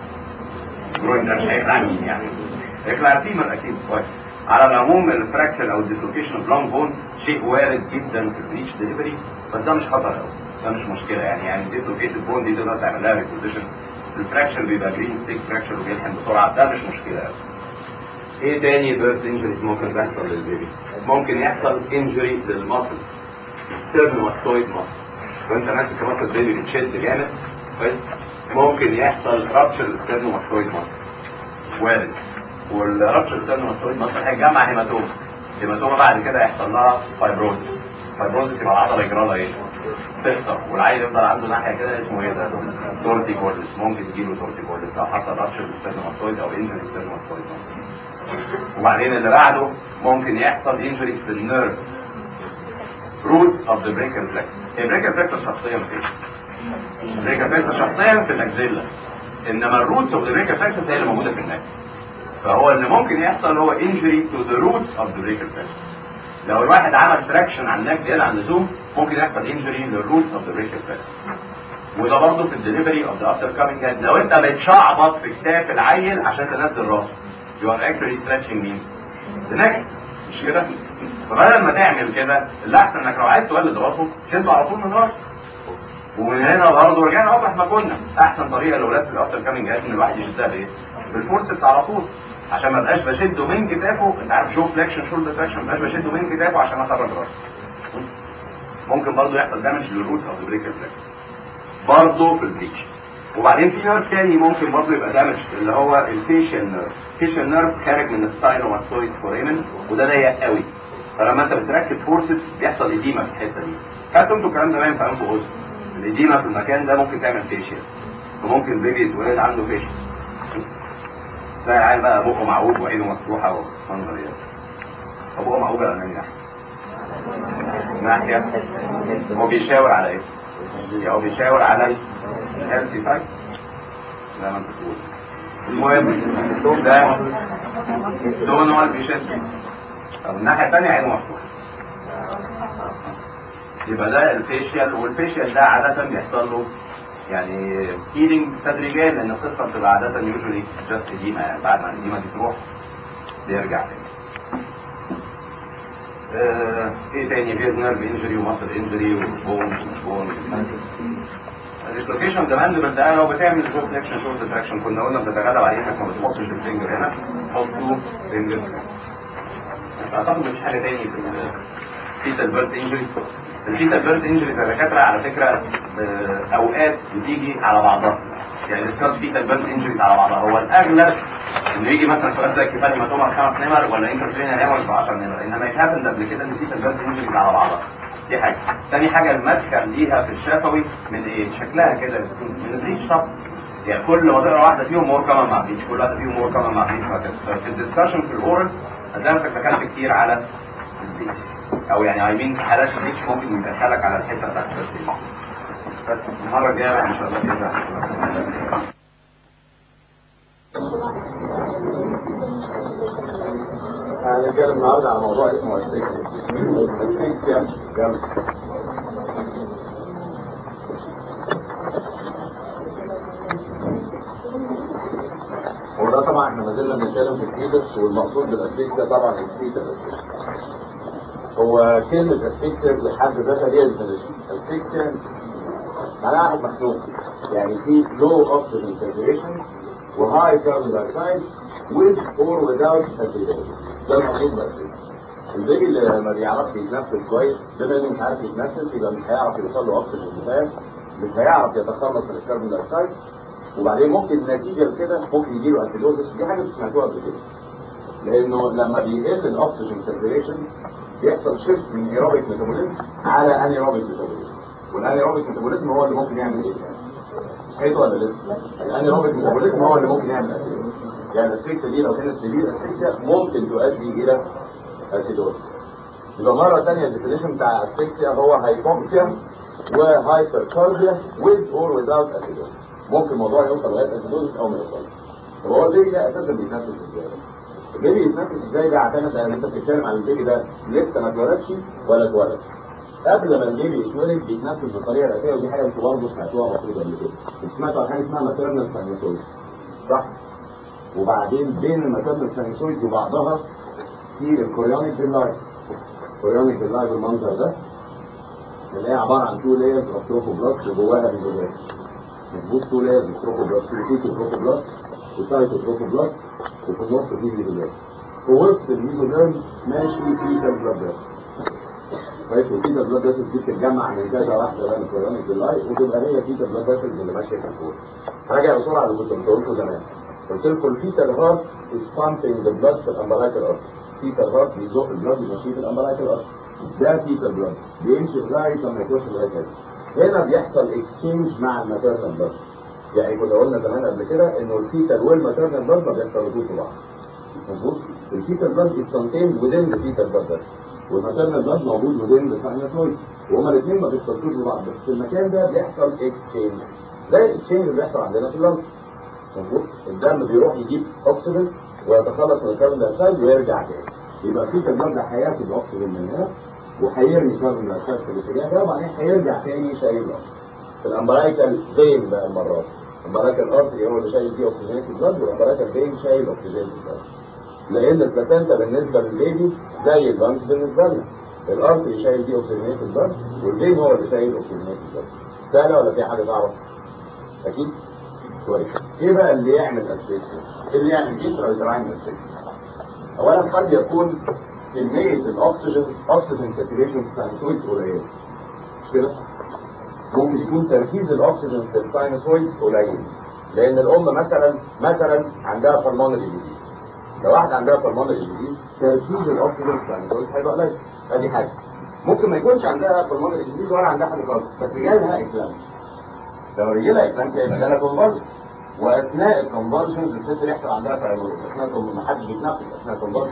جروين تراكشن هيخلع مين يعني؟ يخلع الفيمر اكيد كويس على العموم الفراكشن او الديسلوكيشن اوف لونج بونز شيء وارد جدا في البريتش ديليفري بس ده مش خطر قوي ده مش مشكله يعني يعني ديسلوكيتد بون دي تقدر تعمل لها ريبوزيشن الفراكشر بيبقى جرين ستيك فراكشر وبيلحم بسرعه ده مش مشكله قوي ايه تاني بيرث انجريز ممكن تحصل للبيبي ممكن يحصل انجري للماسلز ستيرنوستويد ماسل وانت ماسك ماسل بيبي بتشد جامد كويس ممكن يحصل رابشر ستيرنوستويد ماسل وارد والرابشر ستيرنوستويد ماسل هيجمع هيماتوما هيماتوما بعد كده يحصل لها فايبروزس فايبروزس يبقى العضله يجرى لها ايه؟ تكسر والعيل يفضل عنده ناحيه كده اسمه ايه ده؟ تورتي كوردس ممكن تجيله تورتي كوردس لو حصل رابشر ستيرنوستويد او انجري ستيرنوستويد ماسل وبعدين اللي بعده ممكن يحصل انجريز في النيرفز roots of the brachial plexus البريكال plexus شخصيا فين؟ البريكال plexus شخصيا في الاكزيلا انما الروتس اوف ذا بريكال plexus هي اللي موجوده في النك فهو اللي ممكن يحصل هو injury to the roots of the brachial plexus لو الواحد عمل تراكشن على النك زياده عن اللزوم ممكن يحصل injury للروتس اوف ذا بريكال plexus وده برضه في الدليفري اوف ذا افتر كامينج هيد لو انت بتشعبط في كتاف العيل عشان تنزل راسه you are actually stretching مين؟ the neck مش كده؟ فبدل ما تعمل كده اللي احسن انك لو عايز تولد راسه شده على طول من راسه ومن هنا برضه رجعنا اوضح ما كنا احسن طريقه لاولاد في الافتر كامينج هيد ان الواحد يشدها بايه؟ بالفورسبس على طول عشان ما بقاش بشده من كتافه انت عارف شو فليكشن شولدر فليكشن ما بقاش بشده من كتافه عشان اخرج راسه ممكن برضه يحصل دامج للروت او البريكال فليكشن برضه في البريتش وبعدين في نيرف تاني ممكن برضه يبقى دامج اللي هو الفيشيال نيرف الفيشيال نيرف خارج من الستاينوماستويد فوريمن وده ضيق قوي فلما انت بتركب فورسز بيحصل اديمه في الحته دي خدتوا انتوا الكلام ده باين في انف واذن الاديمه في المكان ده ممكن تعمل فيشيال وممكن البيبي يتولد عنده فيشيال تلاقي العيال بقى بقه معوج وعينه مفتوحه ومنظر ايه طب بقه معوج ولا ناحيه ناحيه هو بيشاور على ايه؟ يعني هو بيشاور على الهيلثي سايد زي ما انت بتقول المهم ده دون هو اللي بيشد طب الناحيه الثانيه عينه مفتوحه يبقى ده الفيشيال والفيشيال ده عاده بيحصل له يعني هيلينج تدريجيا لان القصه بتبقى عاده يوجولي جاست ديما يعني بعد ما الديما دي تروح بيرجع تاني. آه، ايه تاني في نيرف انجري وماسل انجري وبون بون الديسلوكيشن ده ماندبل ده لو بتعمل شورت اكشن شورت تراكشن كنا قلنا بتتغلب عليه انك ما بتحطش الفينجر هنا تحط تو فينجر بس اعتقد مفيش حاجه تاني في الفيتال بيرث انجري الفيتال بيرث انجريز يا دكاتره على فكره آه، اوقات بتيجي على بعضها يعني ديسكاس فيتال بيرث انجريز على بعضها هو الاغلب انه يجي مثلا سؤال زي كفايه هيماتوما خمس نمر ولا انترفيرينال هيموريج ب 10 نمر انما يتهافن قبل كده ان فيتال بيرث انجريز على بعضها دي حاجه تاني حاجه المدخل ليها في الشفوي من ايه شكلها كده من الريش طب يعني كل منطقه واحده فيهم مور كمان مع بريتش كل واحده فيهم مور كمان مع بريتش وهكذا في الدسكشن في الاورال هتلاقي نفسك دخلت كتير على البريتش او يعني اي مين في حالات البريتش ممكن يدخلك على الحته بتاعت البريتش بس المره الجايه بقى ان شاء الله كده هنتكلم النهارده على موضوع اسمه اسفكسيا اسفكسيا يلا هو ده طبعا احنا ما زلنا بنتكلم في الفيتس والمقصود بالاسفكسيا طبعا الفيتال هو كلمة اسفكسيا في حد ذاتها ليها ديفينيشن اسفكسيا معناها واحد مخنوق يعني في low oxygen saturation وهاي carbon dioxide with or without acidosis ده المقصود باسفكسيا البيبي اللي ما بيعرفش يتنفس كويس بما انه مش عارف يتنفس يبقى مش هيعرف يوصل له اكسجين كفايه مش هيعرف يتخلص من الكربون دايوكسيد وبعدين ممكن نتيجه لكده ممكن يجي له اسيدوزس دي حاجه انتوا سمعتوها قبل كده لانه لما بيقل الاكسجين سيركيليشن بيحصل شيفت من ايروبيك ميتابوليزم على انيروبيك ميتابوليزم والانيروبيك ميتابوليزم هو اللي ممكن يعمل ايه؟ حلو ولا لسه؟ الانيروبيك ميتابوليزم هو اللي ممكن يعمل اسيدوز يعني الاسفكسيا دي لو كانت سيفير اسفكسيا ممكن تؤدي الى اسيدوز يبقى مرة تانية الديفينيشن بتاع اسفكسيا هو هايبوكسيا وهايبركارديا with or without acidosis ممكن الموضوع يوصل لغاية اسيدوز او ما يوصلش طب هو البيبي ده اساسا بيتنفس ازاي؟ البيبي يتنفس ازاي ده اعتمد على انت بتتكلم عن البيبي ده لسه ما اتولدش ولا اتولد قبل ما البيبي يتولد بيتنفس بالطريقه الاتيه ودي حاجه انتوا برضه سمعتوها المفروض قبل كده انتوا سمعتوا عن حاجه اسمها ماتيرنال ساينوسويد صح؟ وبعدين بين الماتيرنال ساينوسويد وبعضها في الكوريونيك باللايف الكوريونيك باللايف بالمنظر ده اللي هي عباره عن تو لايرز اوف تروفوبلاست وجواها ميزوزات مظبوط تو لايرز اوف تروفوبلاست في تروفوبلاست وسايتوتروفوبلاست وفي النص في ميزوزات في وسط الميزوزات ماشي فيتال بلاد فيسل كويس والفيتال بلاد فيسل دي بتتجمع من كذا واحده بقى من الكوريونيك باللايف وتبقى هي فيتال بلاد فيسل اللي ماشيه في الكون راجع بسرعه اللي كنت بقول لكم زمان قلت لكم الفيتال هارت is pumping the blood في الامبلايكال ارتري فيتال هارت بيزق البلاد يمشيه في الامبلايكال ارتري ده فيتال بلاد بيمشي لغايه لما يخش لغايه هنا هنا بيحصل اكسشينج مع الماتيرنال بلاد يعني كنا قلنا زمان قبل كده انه الفيتال والماتيرنال بلاد ما بيختلطوش ببعض مظبوط الفيتال بلاد is contained within the fetal blood vessel والماتيرنال بلاد موجود within the sinusoid وهما الاثنين ما بيختلطوش ببعض بس في المكان ده بيحصل اكسشينج زي الاكسشينج اللي بيحصل عندنا في اللنج مظبوط الدم بيروح يجيب اكسجين ويتخلص من الكربون دايوكسيد ويرجع تاني يبقى في البلد هياخد اكسجين من هنا وهيرمي كربون دايوكسيد في الاتجاه ده وبعدين هيرجع تاني شايل اكسجين في الامبرايكال فين بقى المرات الامبرايكال ارتري هو اللي شايل فيه اكسجين في البلد والامبرايكال فين شايل اكسجين في البلد لان البلاسينتا بالنسبه للبيبي زي اللانجز بالنسبه لنا الارتري شايل فيه اكسجين في البلد والفين هو اللي شايل اكسجين في البلد سهله ولا في حاجه صعبه؟ اكيد كويس ايه بقى اللي يعمل اسفكسيا اللي يعمل انترايتراين اسفكسيا اولا قد يكون كميه الاكسجين اكسجين ساتوريشن في الساينسويدز قليله مش كده ممكن يكون تركيز الاكسجين في الساينسويدز قليل لان الام مثلا مثلا عندها بالمونري ديزيز لو واحده عندها بالمونري ديزيز تركيز الاكسجين في الساينسويدز هيبقى قليل ادي حاجه ممكن ما يكونش عندها بالمونري ديزيز ولا عندها حاجه خالص بس جالها اكلامس لو رجلها اكلامسيا يبقى جالها كونفرجن واثناء الكونفرجنز الست بيحصل عندها سايروز اثناء ما حدش بيتنفس اثناء الكونفرجن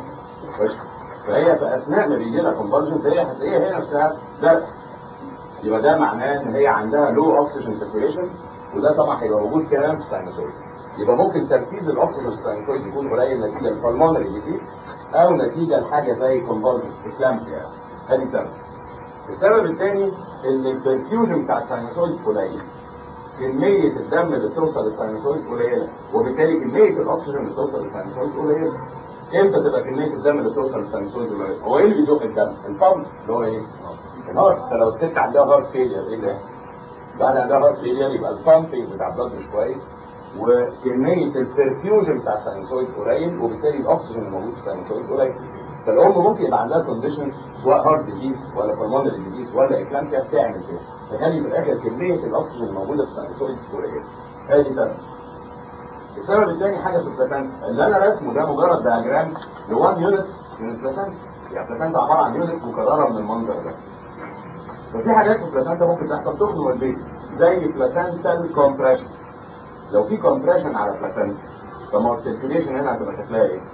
فهي في اثناء ما بيجي لها كونفرجنز هي هتلاقيها هي نفسها زرقاء يبقى ده معناه ان هي عندها لو اوكسجين ساتوريشن وده طبعا هيبقى موجود كمان في الساينوسويد يبقى ممكن تركيز الاكسجين في الساينوسويد يكون قليل نتيجه للبلمونري ديزيز او نتيجه لحاجه زي كونفرجن اكلامسيا ادي سبب السبب الثاني ان البرفيوجن بتاع الساينوسويد قليل كمية الدم اللي بتوصل للساينوسويد قليلة وبالتالي كمية الأكسجين اللي بتوصل للساينوسويد قليلة امتى تبقى كمية الدم اللي بتوصل للساينوسويد قليلة؟ هو ايه اللي بيزق الدم؟ البامب اللي هو ايه؟ الهارت فلو الست عندها هارت فيلير ايه اللي يحصل؟ بعد عندها هارت فيلير يبقى البامبنج بتاع البلد مش كويس وكمية البرفيوجن بتاع الساينوسويد قليل وبالتالي الأكسجين الموجود في الساينوسويد قليل فالأم ممكن يبقى عندها كونديشن سواء هارت ديزيز ولا بالمونري ديزيز ولا اكلامسيا بتعمل كده تخلي في الاخر كميه الاكسجين الموجوده في الساينوسويد قليله ادي سبب السبب الثاني حاجه في البلاسنتا اللي انا رسمه ده مجرد دياجرام ل 1 يونت من البلاسنتا يعني البلاسنتا عباره عن يونتس مكرره من المنظر ده ففي حاجات في البلاسنتا ممكن تحصل تخنق البيت زي بلاسنتال كومبريشن لو في كومبريشن على البلاسنتا طب ما هو السيركيوليشن هنا هتبقى شكلها ايه؟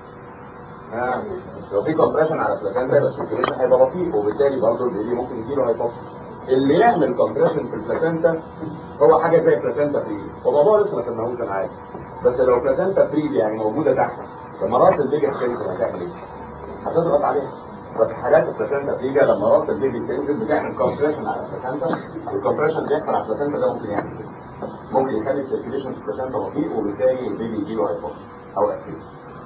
آه. لو في كومبريشن على البلاسنتا يبقى السيركيوليشن هيبقى بطيء وبالتالي برضه البيبي ممكن يجيله هايبوكسيا اللي يعمل كومبريشن في البلاسنتا هو حاجه زي بلاسنتا بريفي وبابا لسه ما سماهوش انا عارف بس لو بلاسنتا بريفي يعني موجوده تحت لما راس البيبي هتنزل هتعمل ايه؟ هتضغط عليها ففي حالات البلاسنتا بريفي لما راس البيبي بتنزل بتعمل كومبريشن على البلاسنتا والكومبريشن بيحصل على البلاسنتا ده ممكن يعمل كده ممكن يخلي السيركيليشن في البلاسنتا بطيء وبالتالي البيبي يجيله هايبوكسيا او اسيس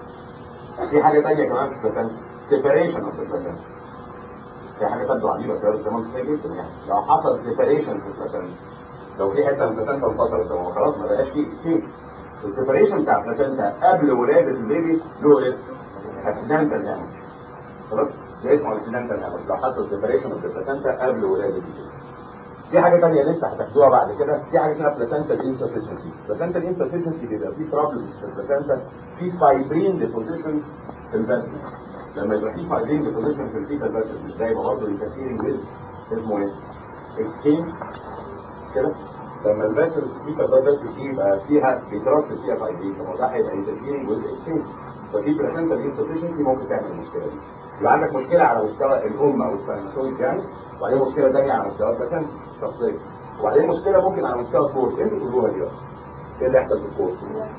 في حاجه ثانيه كمان في البلاسنتا سيبريشن اوف البلاسنتا في حاجه تبدو عجيبه شويه بس منطقيه جدا يعني لو حصل سيبريشن في البلاسنتا لو في حته من البلاسنتا انفصلت هو خلاص ما بقاش فيه اسكيب السيبريشن بتاع البلاسنتا قبل ولاده البيبي له اسم اكسيدنتال هامج خلاص ده اسمه اكسيدنتال هامج لو حصل سيبريشن اوف البلاسنتا قبل ولاده البيبي في حاجه ثانيه لسه هتاخدوها بعد كده في حاجه اسمها بلاسنتا انسفشنسي بلاسنتا انسفشنسي بيبقى في بروبلمز في البلاسنتا في فايبرين ديبوزيشن في الفاسل لما يبقى في فايبرين ديبوزيشن في الفيتال فاسل مش ده يبقى برضه انترفيرنج ويز اسمه ايه؟ اكسشينج كده لما الفاسل الفيتال ده فاسل دي يبقى فيها بيترصد فيها فايبرين طب ده هيبقى انترفيرنج ويز اكسشينج ففي بلاسنتا انسفشنسي ممكن تعمل المشكله دي يبقى عندك مشكله على مستوى الام او الساينسويد يعني وبعدين مشكله ثانيه على مستوى البلاسنتا شخصيه وبعدين مشكله ممكن على مستوى الكورد انتوا تقولوها دي بقى ايه اللي يحصل في الكورد؟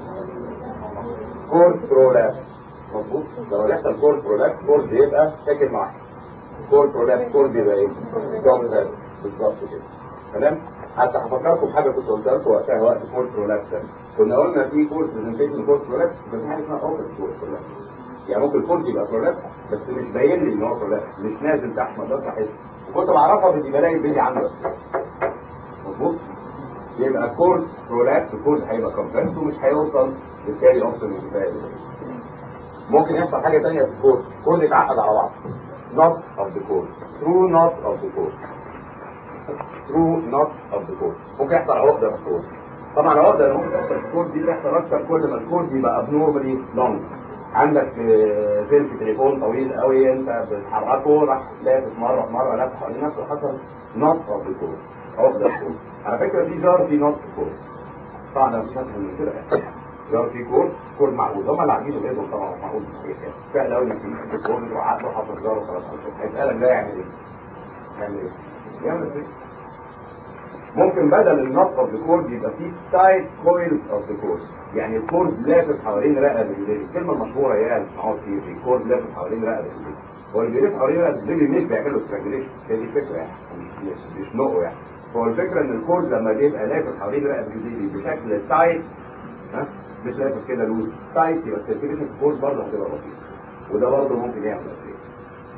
كورد برولابس مظبوط لما يحصل كورد برولابس كورد يبقى ساكن واحد كورد برولابس كورد يبقى ايه؟ جوب بس بالظبط كده تمام حتى هفكركم بحاجه كنت قلتها لكم وقتها وقت كورد برولابس ده كنا قلنا في كورد برزنتيشن كورد برولابس كان في حاجه اسمها اوبن كورد برولابس يعني ممكن الكورد يبقى برولابس بس مش باين لي ان هو برولابس مش نازل تحت ما اقدرش احس وكنت بعرفها بدي بلاقي البيبي عنده بس مظبوط يبقى كورد برولابس الكورد هيبقى كومبريسد ومش هيوصل بالتالي اوبشن كفايه ممكن يحصل حاجه ثانيه في الكورد الكورد يتعقد على بعض not of the cord true not of the cord true not of the cord ممكن يحصل عقده في الكورد طبعا العقده اللي ممكن تحصل في الكورد دي بتحصل اكتر كل ما الكورد يبقى abnormally long عندك آه، سلك تليفون طويل قوي انت بتحركه راح لافف مره في مره لف حوالين نفسه حصل نط اوف الكورد عقده في الكورد على فكره في جار في نط في الكورد طبعا ده مفيش اسهل من كده يعني جار في كورد كورد معقول هم اللي عاملينه بايدهم طبعا مش معقول صحيح يعني سهل قوي انك تمسك الكورد تروح عقده وحاطط جار وخلاص على كده هيسالك ده يعمل ايه؟ يعمل ايه؟ يعمل ايه؟ ممكن بدل النط اوف ذا كورد يبقى فيه تايت كويلز اوف ذا كورد يعني الكورد لافف حوالين رقبه البيبي الكلمه المشهوره هي اللي بتسمعوها كتير دي الكورد لافف حوالين رقبه البيبي هو اللي بيلف حوالين رقبه البيبي مش بيعمل له سترانجليشن هي دي الفكره يعني مش مش بيشنقه يعني هو الفكره ان الكورد لما بيبقى لافف حوالين رقبه البيبي بشكل تايت ها مش لافف كده لوز تايت يبقى السيركيليشن في الكورد برضه هتبقى بسيطه وده برضه ممكن يعمل اساس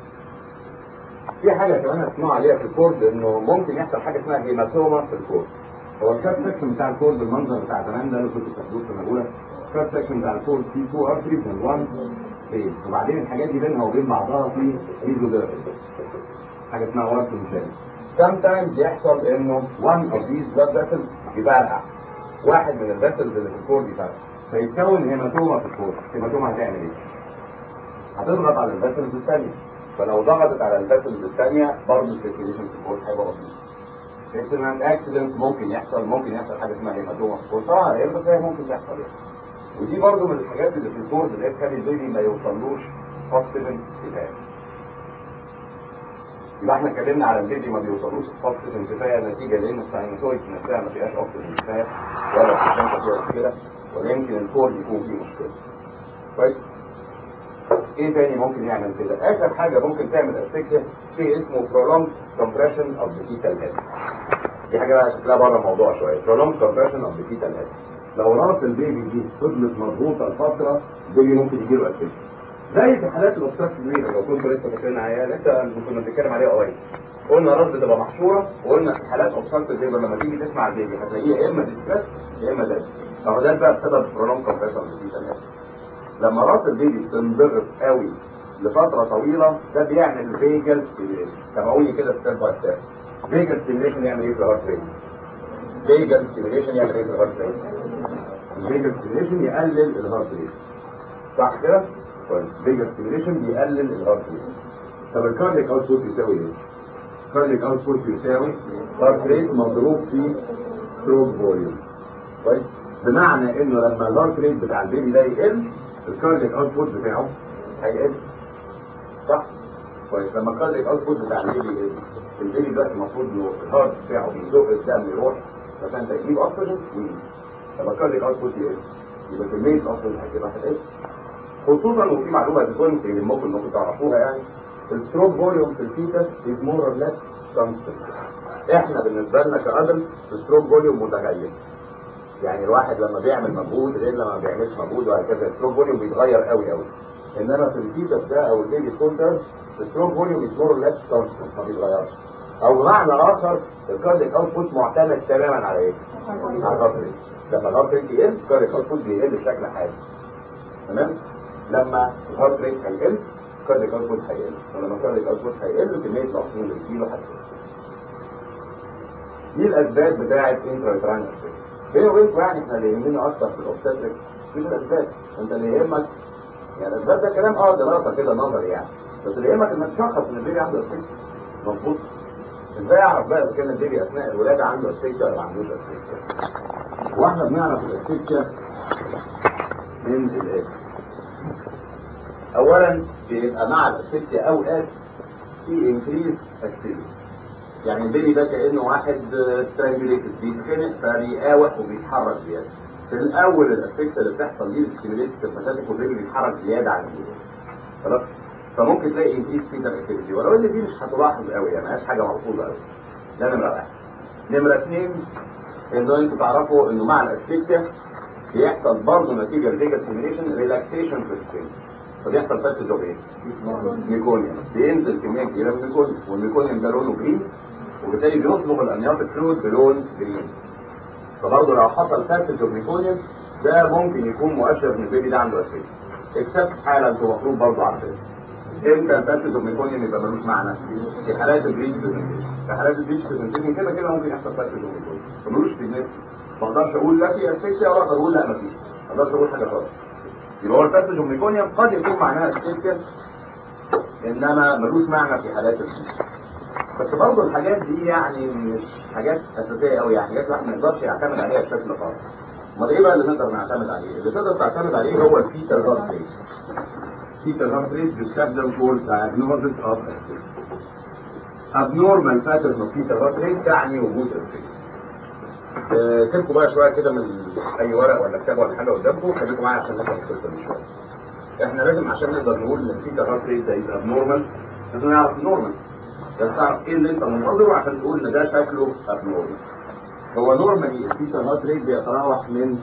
في حاجه كمان هتسمعوا عليها في الكورد انه ممكن يحصل حاجه اسمها هيماتوما في الكورد هو الكات سكشن بتاع الكورد بالمنظر بتاع زمان ده اللي كنت بتاخدوه في الاولى الكات سكشن بتاع الكورد فيه تو ارتريز من 1 فين وبعدين الحاجات دي بينها وبين بعضها في ميزوديرم حاجه اسمها وارتون تاني sometimes يحصل انه one of these blood vessels يبرقع واحد من الفيسلز اللي في الكورد يفرقع فيتكون هيماتوما في الكورد الهيماتوما هتعمل ايه؟ هتضغط على الفيسلز الثانيه فلو ضغطت على الفيسلز الثانيه برضه السيركيليشن في الكورد هيبقى بسيط اكسيدنت اكسيدنت ممكن يحصل ممكن يحصل حاجه اسمها هيماتوما في الكورد طبعا هي بس هي ممكن تحصل يعني ودي برضه من الحاجات اللي في الكورد اللي هي تخلي البيبي ما يوصلوش اوكسجين كفايه يبقى احنا اتكلمنا على البيبي ما بيوصلوش اوكسجين كفايه نتيجه لان الساينوسويد نفسها ما فيهاش اوكسجين كفايه ولا البلاسنتا فيها مشكله ولا يمكن الكورد يكون فيه مشكله كويس ايه تاني ممكن يعمل كده اخر حاجه ممكن تعمل اسفكسيا شيء اسمه prolonged compression of the fetal head دي حاجه بقى شكلها بره الموضوع شويه prolonged compression of the fetal head لو راس البيبي دي فضلت مضغوطه لفتره البيبي ممكن يجيله اسفكسيا زي في حالات الاوبستراكتيف ليبر لو كنتوا لسه فاكرين عليها لسه كنا بنتكلم عليها قريب قلنا الراس بتبقى محشوره وقلنا في حالات اوبستراكتيف ليبر لما تيجي تسمع البيبي هتلاقيه يا اما ديستريس يا اما داد فهو ده بقى بسبب prolonged compression of the fetal head لما راس البيبي بتنضغط قوي لفتره طويله ده بيعمل فيجل ستيميليشن تابعوني كده ستيب باي ستيب فيجل ستيميليشن يعمل ايه في الهارت ريت فيجل ستيميليشن يعمل ايه في الهارت ريت الفيجل ستيميليشن يقلل الهارت ريت صح كده كويس فيجل ستيميليشن بيقلل الهارت ريت طب الكارديك اوتبوت بيساوي ايه الكارديك اوتبوت بيساوي هارت ريت مضروب في ستروك فوليوم كويس بمعنى انه لما الهارت ريت بتاع البيبي ده يقل الكارديك اوتبوت بتاعه هيقل صح؟ كويس لما الكارديك اوتبوت بتاع البيبي يقل البيبي دلوقتي المفروض انه الهارت بتاعه بيزق الدم يروح عشان تجيب اكسجين ويجي لما الكارديك اوتبوت يقل يبقى كميه الاكسجين هتبقى هتقل خصوصا وفي معلومه اذا كنت يهمكم انكم تعرفوها يعني الستروك فوليوم في الفيتس از مور اور ليس كونستنت احنا بالنسبه لنا كادلتس الستروك فوليوم متغير يعني الواحد لما بيعمل مجهود غير لما ما بيعملش مجهود وهكذا الستروك فوليوم بيتغير قوي قوي انما في الفيتس ده او البيبي سكولتر الستروك فوليوم از مور ليس كونستنت ما بيتغيرش او بمعنى اخر الكارديك اوتبوت معتمد تماما على ايه؟ على الهارت ريت لما الهارت ريت يقل الكارديك اوتبوت بيقل بشكل حاد تمام؟ لما الهارت ريت هيقل كارديك اوتبوت هيقل ولما الكارديك اوتبوت هيقل كميه الاكسجين اللي بتجيله هتقل دي الاسباب بتاعه انترا اسبيكس بيني وبينكم يعني احنا اللي يهمنا اكتر في الاوبستريك مش الاسباب انت اللي يهمك يعني الاسباب ده كلام اه دراسه كده نظري يعني بس اللي يهمك انك تشخص ان البيبي عنده اسبيكس مظبوط ازاي اعرف بقى اذا كان البيبي اثناء الولاده عنده اسبيكسيا ولا ما عندوش اسبيكسيا واحنا بنعرف الاسبيكسيا من الايه اولا بيبقى مع الاسفكسيا اوقات في انكريز اكتيفيتي يعني البيبي ده كانه واحد سترانجليتد بيتخنق فبيقاوح وبيتحرك زياده في الاول الاسفكسيا اللي بتحصل دي الستيميليت السمباتيك والبيبي بيتحرك زياده عن اللزوم خلاص فممكن تلاقي انكريز فيتال اكتيفيتي ولو ان دي مش هتلاحظ قوي يعني مش حاجه ملحوظه قوي ده نمره واحد نمره اثنين انه انتوا تعرفوا انه مع الاسفكسيا بيحصل برضه نتيجه لفيجا ستيميليشن ريلاكسيشن في السكين فبيحصل باسج اوف ايه؟ ميكونيوم بينزل كميه كبيره من الميكونيوم والميكونيوم ده لونه جرين وبالتالي بيصبغ الامنيوتيك فلويد بلون جرين فبرضه لو حصل باسج اوف ميكونيوم ده ممكن يكون مؤشر ان البيبي ده عنده اسفكس اكسبت حاله انتوا المفروض برضه عارفينها امتى الباسج اوف ميكونيوم يبقى ملوش معنى؟ في حالات البريتش برزنتيشن في حالات البريتش برزنتيشن كده كده ممكن يحصل باسج اوف ميكونيوم ملوش في النت ما اقدرش اقول لا في اسفكسيا ولا اقدر اقول لا مفيش ما اقدرش اقول حاجه خالص يبقى هو الباسج اوميكونيوم قد يكون معناها اسفكسيا انما ملوش معنى في حالات الاسفكسيا بس برضه الحاجات دي يعني مش حاجات اساسيه قوي يعني حاجات الواحد ما يقدرش يعتمد عليها بشكل خاص امال ايه بقى اللي نقدر نعتمد عليه؟ اللي تقدر تعتمد عليه هو الفيتال هارت ريت fetal heart rate بيستخدم for diagnosis of asphyxia. abnormal pattern of fetal heart rate تعني وجود asphyxia. آه، سيبكم بقى شويه كده من اي ورق ولا كتاب ولا حاجه قدامكم خليكم معايا عشان نفهم القصه دي شويه. احنا لازم عشان نقدر نقول ان الفيتال هارت ريت ده از ابنورمال لازم نعرف النورمال. لازم تعرف ايه اللي انت منتظره عشان تقول ان ده شكله ابنورمال. هو نورمالي الفيتال هارت ريت بيتراوح من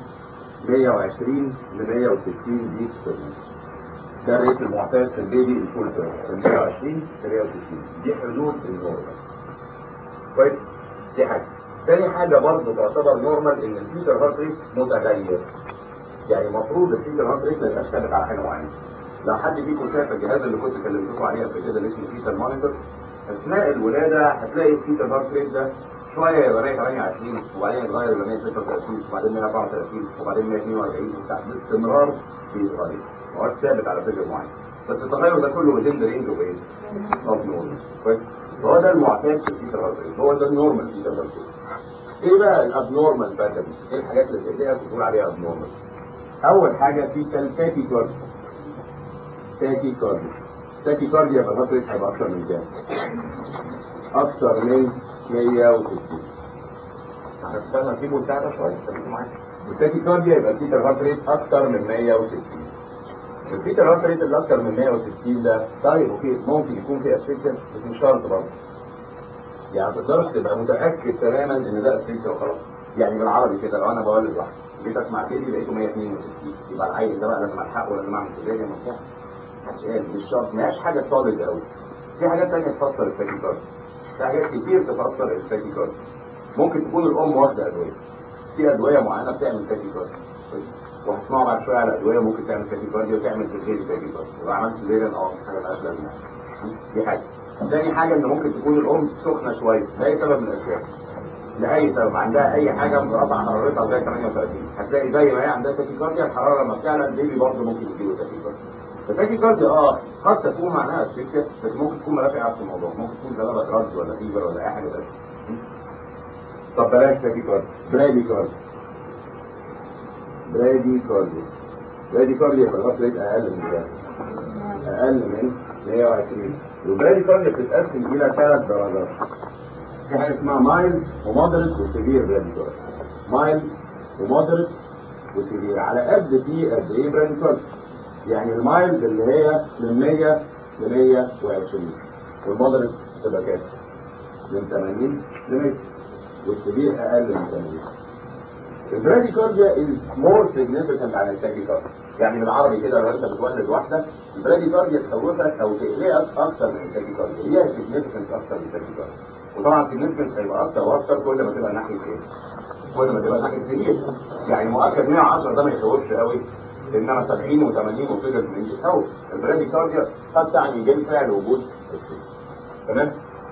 120 ل 160 بيت بير ده الريت المعتاد في البيبي الفول تيرم من 120 ل 160 دي حدود النورمال كويس دي حاجه تاني حاجه برضه تعتبر نورمال ان الفيتال هارت ريت متغير يعني المفروض الفيتال هارت ريت ما يبقاش ثابت على حاجه معينه لو حد فيكم شاف الجهاز اللي كنت كلمتكم عليه قبل كده اللي اسمه فيتال مونيتور اثناء الولاده هتلاقي الفيتال هارت ريت ده شويه يبقى 128 وبعدين يتغير يبقى 136 وبعدين 134 وبعدين 142 وبتاع باستمرار بيتغير ما هوش ثابت على فكره معين بس التغير ده كله within the range of ايه؟ of normal كويس؟ فهو ده المعتاد في الفيتال هارت ريت هو ده النورمال فيتال هارت ريت ايه بقى الابنورمال باترنز؟ ايه الحاجات اللي تلاقيها بتقول عليها ابنورمال؟ اول حاجه في تاكي كارديا تاكي كارديا تاكي كارديا يبقى الهارت ريت هيبقى اكتر من كام؟ اكتر من 160 هستنى اسيبه بتاع ده شويه خليكم معايا والتاكي كارديا يبقى الفيتال هارت ريت اكتر من 160 الفيتال هارت ريت اللي اكتر من 160 ده طيب اوكي ممكن يكون في اسفكسيا بس مش شرط برضه يعني ما تقدرش تبقى متاكد تماما ان ده اسفكسيا وخلاص يعني بالعربي كده لو انا بولد واحد جيت اسمع بيبي لقيته 162 يبقى العيل ده بقى لازم الحقه ولازم اعمل سيزاريان وبتاع محدش قال مش شرط ما هياش حاجه صادق قوي في حاجات تانية تفسر التاكيكارديا في حاجات كتير تفسر التاكيكارديا ممكن تكون الام واخده ادويه في ادويه معينه بتعمل تاكيكارديا وهتسمعوا بعد شويه على ادويه ممكن تعمل تاكيكارديا وتعمل تغيير تاكيكارديا يبقى عملت سيزاريان اه حاجه مالهاش لازمه دي حاجه تاني حاجه ان ممكن تكون الام سخنه شويه لاي سبب من الاسباب لاي سبب عندها اي حاجه مرفع حرارتها لغايه 38 هتلاقي زي ما هي عندها تاكيكارديا الحراره لما بتعلى البيبي برضه ممكن يجيله تاكيكارديا التاكيكارديا اه قد تكون معناها اسفكسيا لكن ممكن تكون مالهاش علاقه بالموضوع ممكن تكون سببها دراجز ولا فيبر ولا اي حاجه تانيه طب بلاش تاكيكارديا برادي كارديا برادي كارديا برادي كارديا يبقى الهارت ريت اقل من كام؟ اقل من 120 والبرادي كارديا بتتقسم الى ثلاث درجات في حاجه اسمها مايلد ومودريت وسيفير برادي كارديا مايلد ومودريت وسيفير على قد في قد ايه برادي كارديا يعني المايلد اللي هي من 100 ل 120 والمودريت تبقى كام؟ من 80 ل 100 والسبيل اقل من 80 البراديكارديا از مور سيجنيفيكانت عن التاكيكارديا يعني بالعربي كده لو انت بتولد واحده البراديكارديا تخوفك او تقلقك اكتر من التاكيكارديا ليها سيجنيفيكانس اكتر من التاكيكارديا وطبعا سيجنيفيكانس هيبقى اكتر واكتر كل ما تبقى ناحيه ايه؟ كل ما تبقى ناحيه سرير يعني مؤكد 110 ده ما يخوفش قوي انما 70 و80 وفيجرز من دي تخوف البرادي كارديا قد تعني بالفعل وجود اسفكس تمام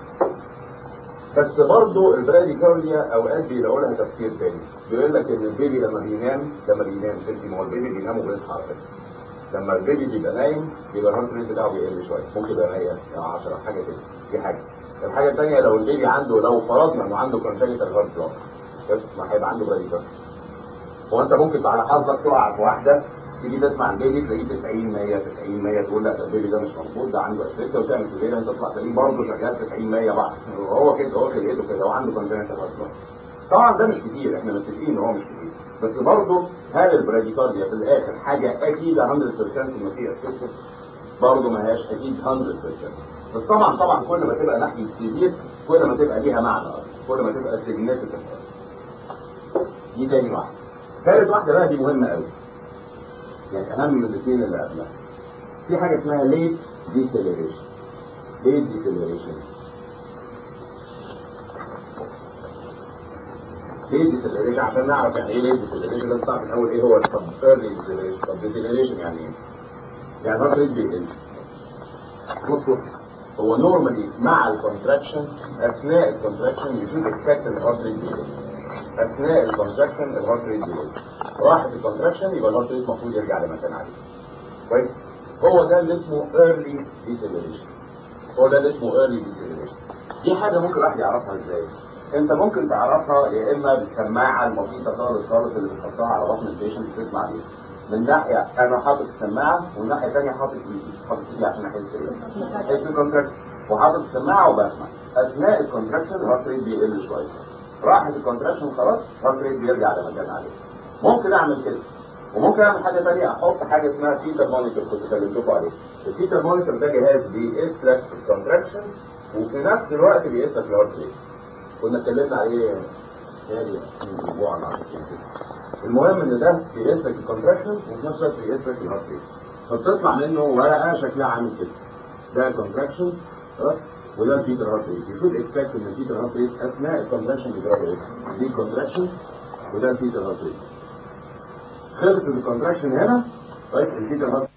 بس برضه البرادي كارديا اوقات بيلاقوا لها تفسير تاني بيقول لك ان البيبي لما بينام لما بينام ستي ما هو البيبي بينام وبيصحى على فكره لما البيبي بيبقى نايم بيبقى الهارت ريت بتاعه بيقل شويه ممكن يبقى 100 10 حاجه كده دي حاجه الحاجه الثانيه لو البيبي عنده لو فرضنا انه عنده كونجنتال هارت بلوك بس ما هيبقى عنده برادي كارديا هو انت ممكن على حظك تقع في واحده تيجي تسمع البيبي تلاقيه 90 100 90 100 تقول لا ده البيبي ده مش مظبوط ده عنده اسفكسيا وتعمل سيزيريان تطلع تلاقيه برضه شغال 90 100 بعض هو كده هو خلقته كده هو عنده كونجنتال هارت بلوك طبعا ده مش كتير احنا متفقين ان هو مش كتير بس برضه هل البراديكارديا في الاخر حاجه اكيد 100% انه في اسفكسيا برضه ما هياش اكيد 100% بس طبعا طبعا كل ما تبقى ناحيه سيفير كل ما تبقى ليها معنى أكتر، كل ما تبقى سيجنيفيكانت دي تاني واحده ثالث واحده بقى دي مهمه قوي يعني اهم من الاثنين اللي قبلها في حاجه اسمها ليت ديسيلريشن ليت ديسيلريشن ليه ديسيلريشن عشان نعرف يعني ايه ليه ديسيلريشن لازم تعرف الاول ايه هو طب ايرلي ديسيلريشن طب ديسيلريشن يعني ايه؟ يعني هارت ريت بيقل بصوا هو نورمالي مع الكونتراكشن اثناء الكونتراكشن يو شود اكسبكت ان الهارت ريت بيقل اثناء الكونتراكشن الهارت ريت بيقل راحت الكونتراكشن يبقى الهارت ريت المفروض يرجع لمكان عالي كويس هو ده اللي اسمه ايرلي ديسيلريشن هو ده اللي اسمه ايرلي ديسيلريشن دي حاجه ممكن الواحد يعرفها ازاي انت ممكن تعرفها يا اما بالسماعه البسيطه خالص خالص اللي بتحطها على بطن البيشنت تسمع بيها من ناحيه انا حاطط السماعه ومن ناحيه ثانيه حاطط ايدي حاطط ايدي عشان احس ايه احس الكونتراكشن وحاطط السماعه وبسمع اثناء الكونتراكشن الهارت ريت بيقل شويه راحت الكونتراكشن خلاص الهارت ريت بيرجع لمكان عالي ممكن اعمل كده وممكن اعمل حاجه ثانيه احط حاجه اسمها فيتر مونيتور كنت كلمتكم عليه الفيتر مونيتور ده جهاز بيقيس لك الكونتراكشن وفي نفس الوقت بيقيس لك الهارت ريت كنا اتكلمنا عليه يعني من اسبوع ولا 10 ايام كده المهم ان ده بيقيس لك الكونتراكشن وفي نفس الوقت بيقيس لك الهارت ريت فبتطلع منه ورقه شكلها عامل كده ده الكونتراكشن خلاص وده الفيتر هارت ريت يشوف اكسبكت ان الفيتر هارت ريت اثناء الكونتراكشن بيجرى ايه دي الكونتراكشن وده الفيتر هارت ريت خلص الكونتراكشن هنا طيب الفيتر هارت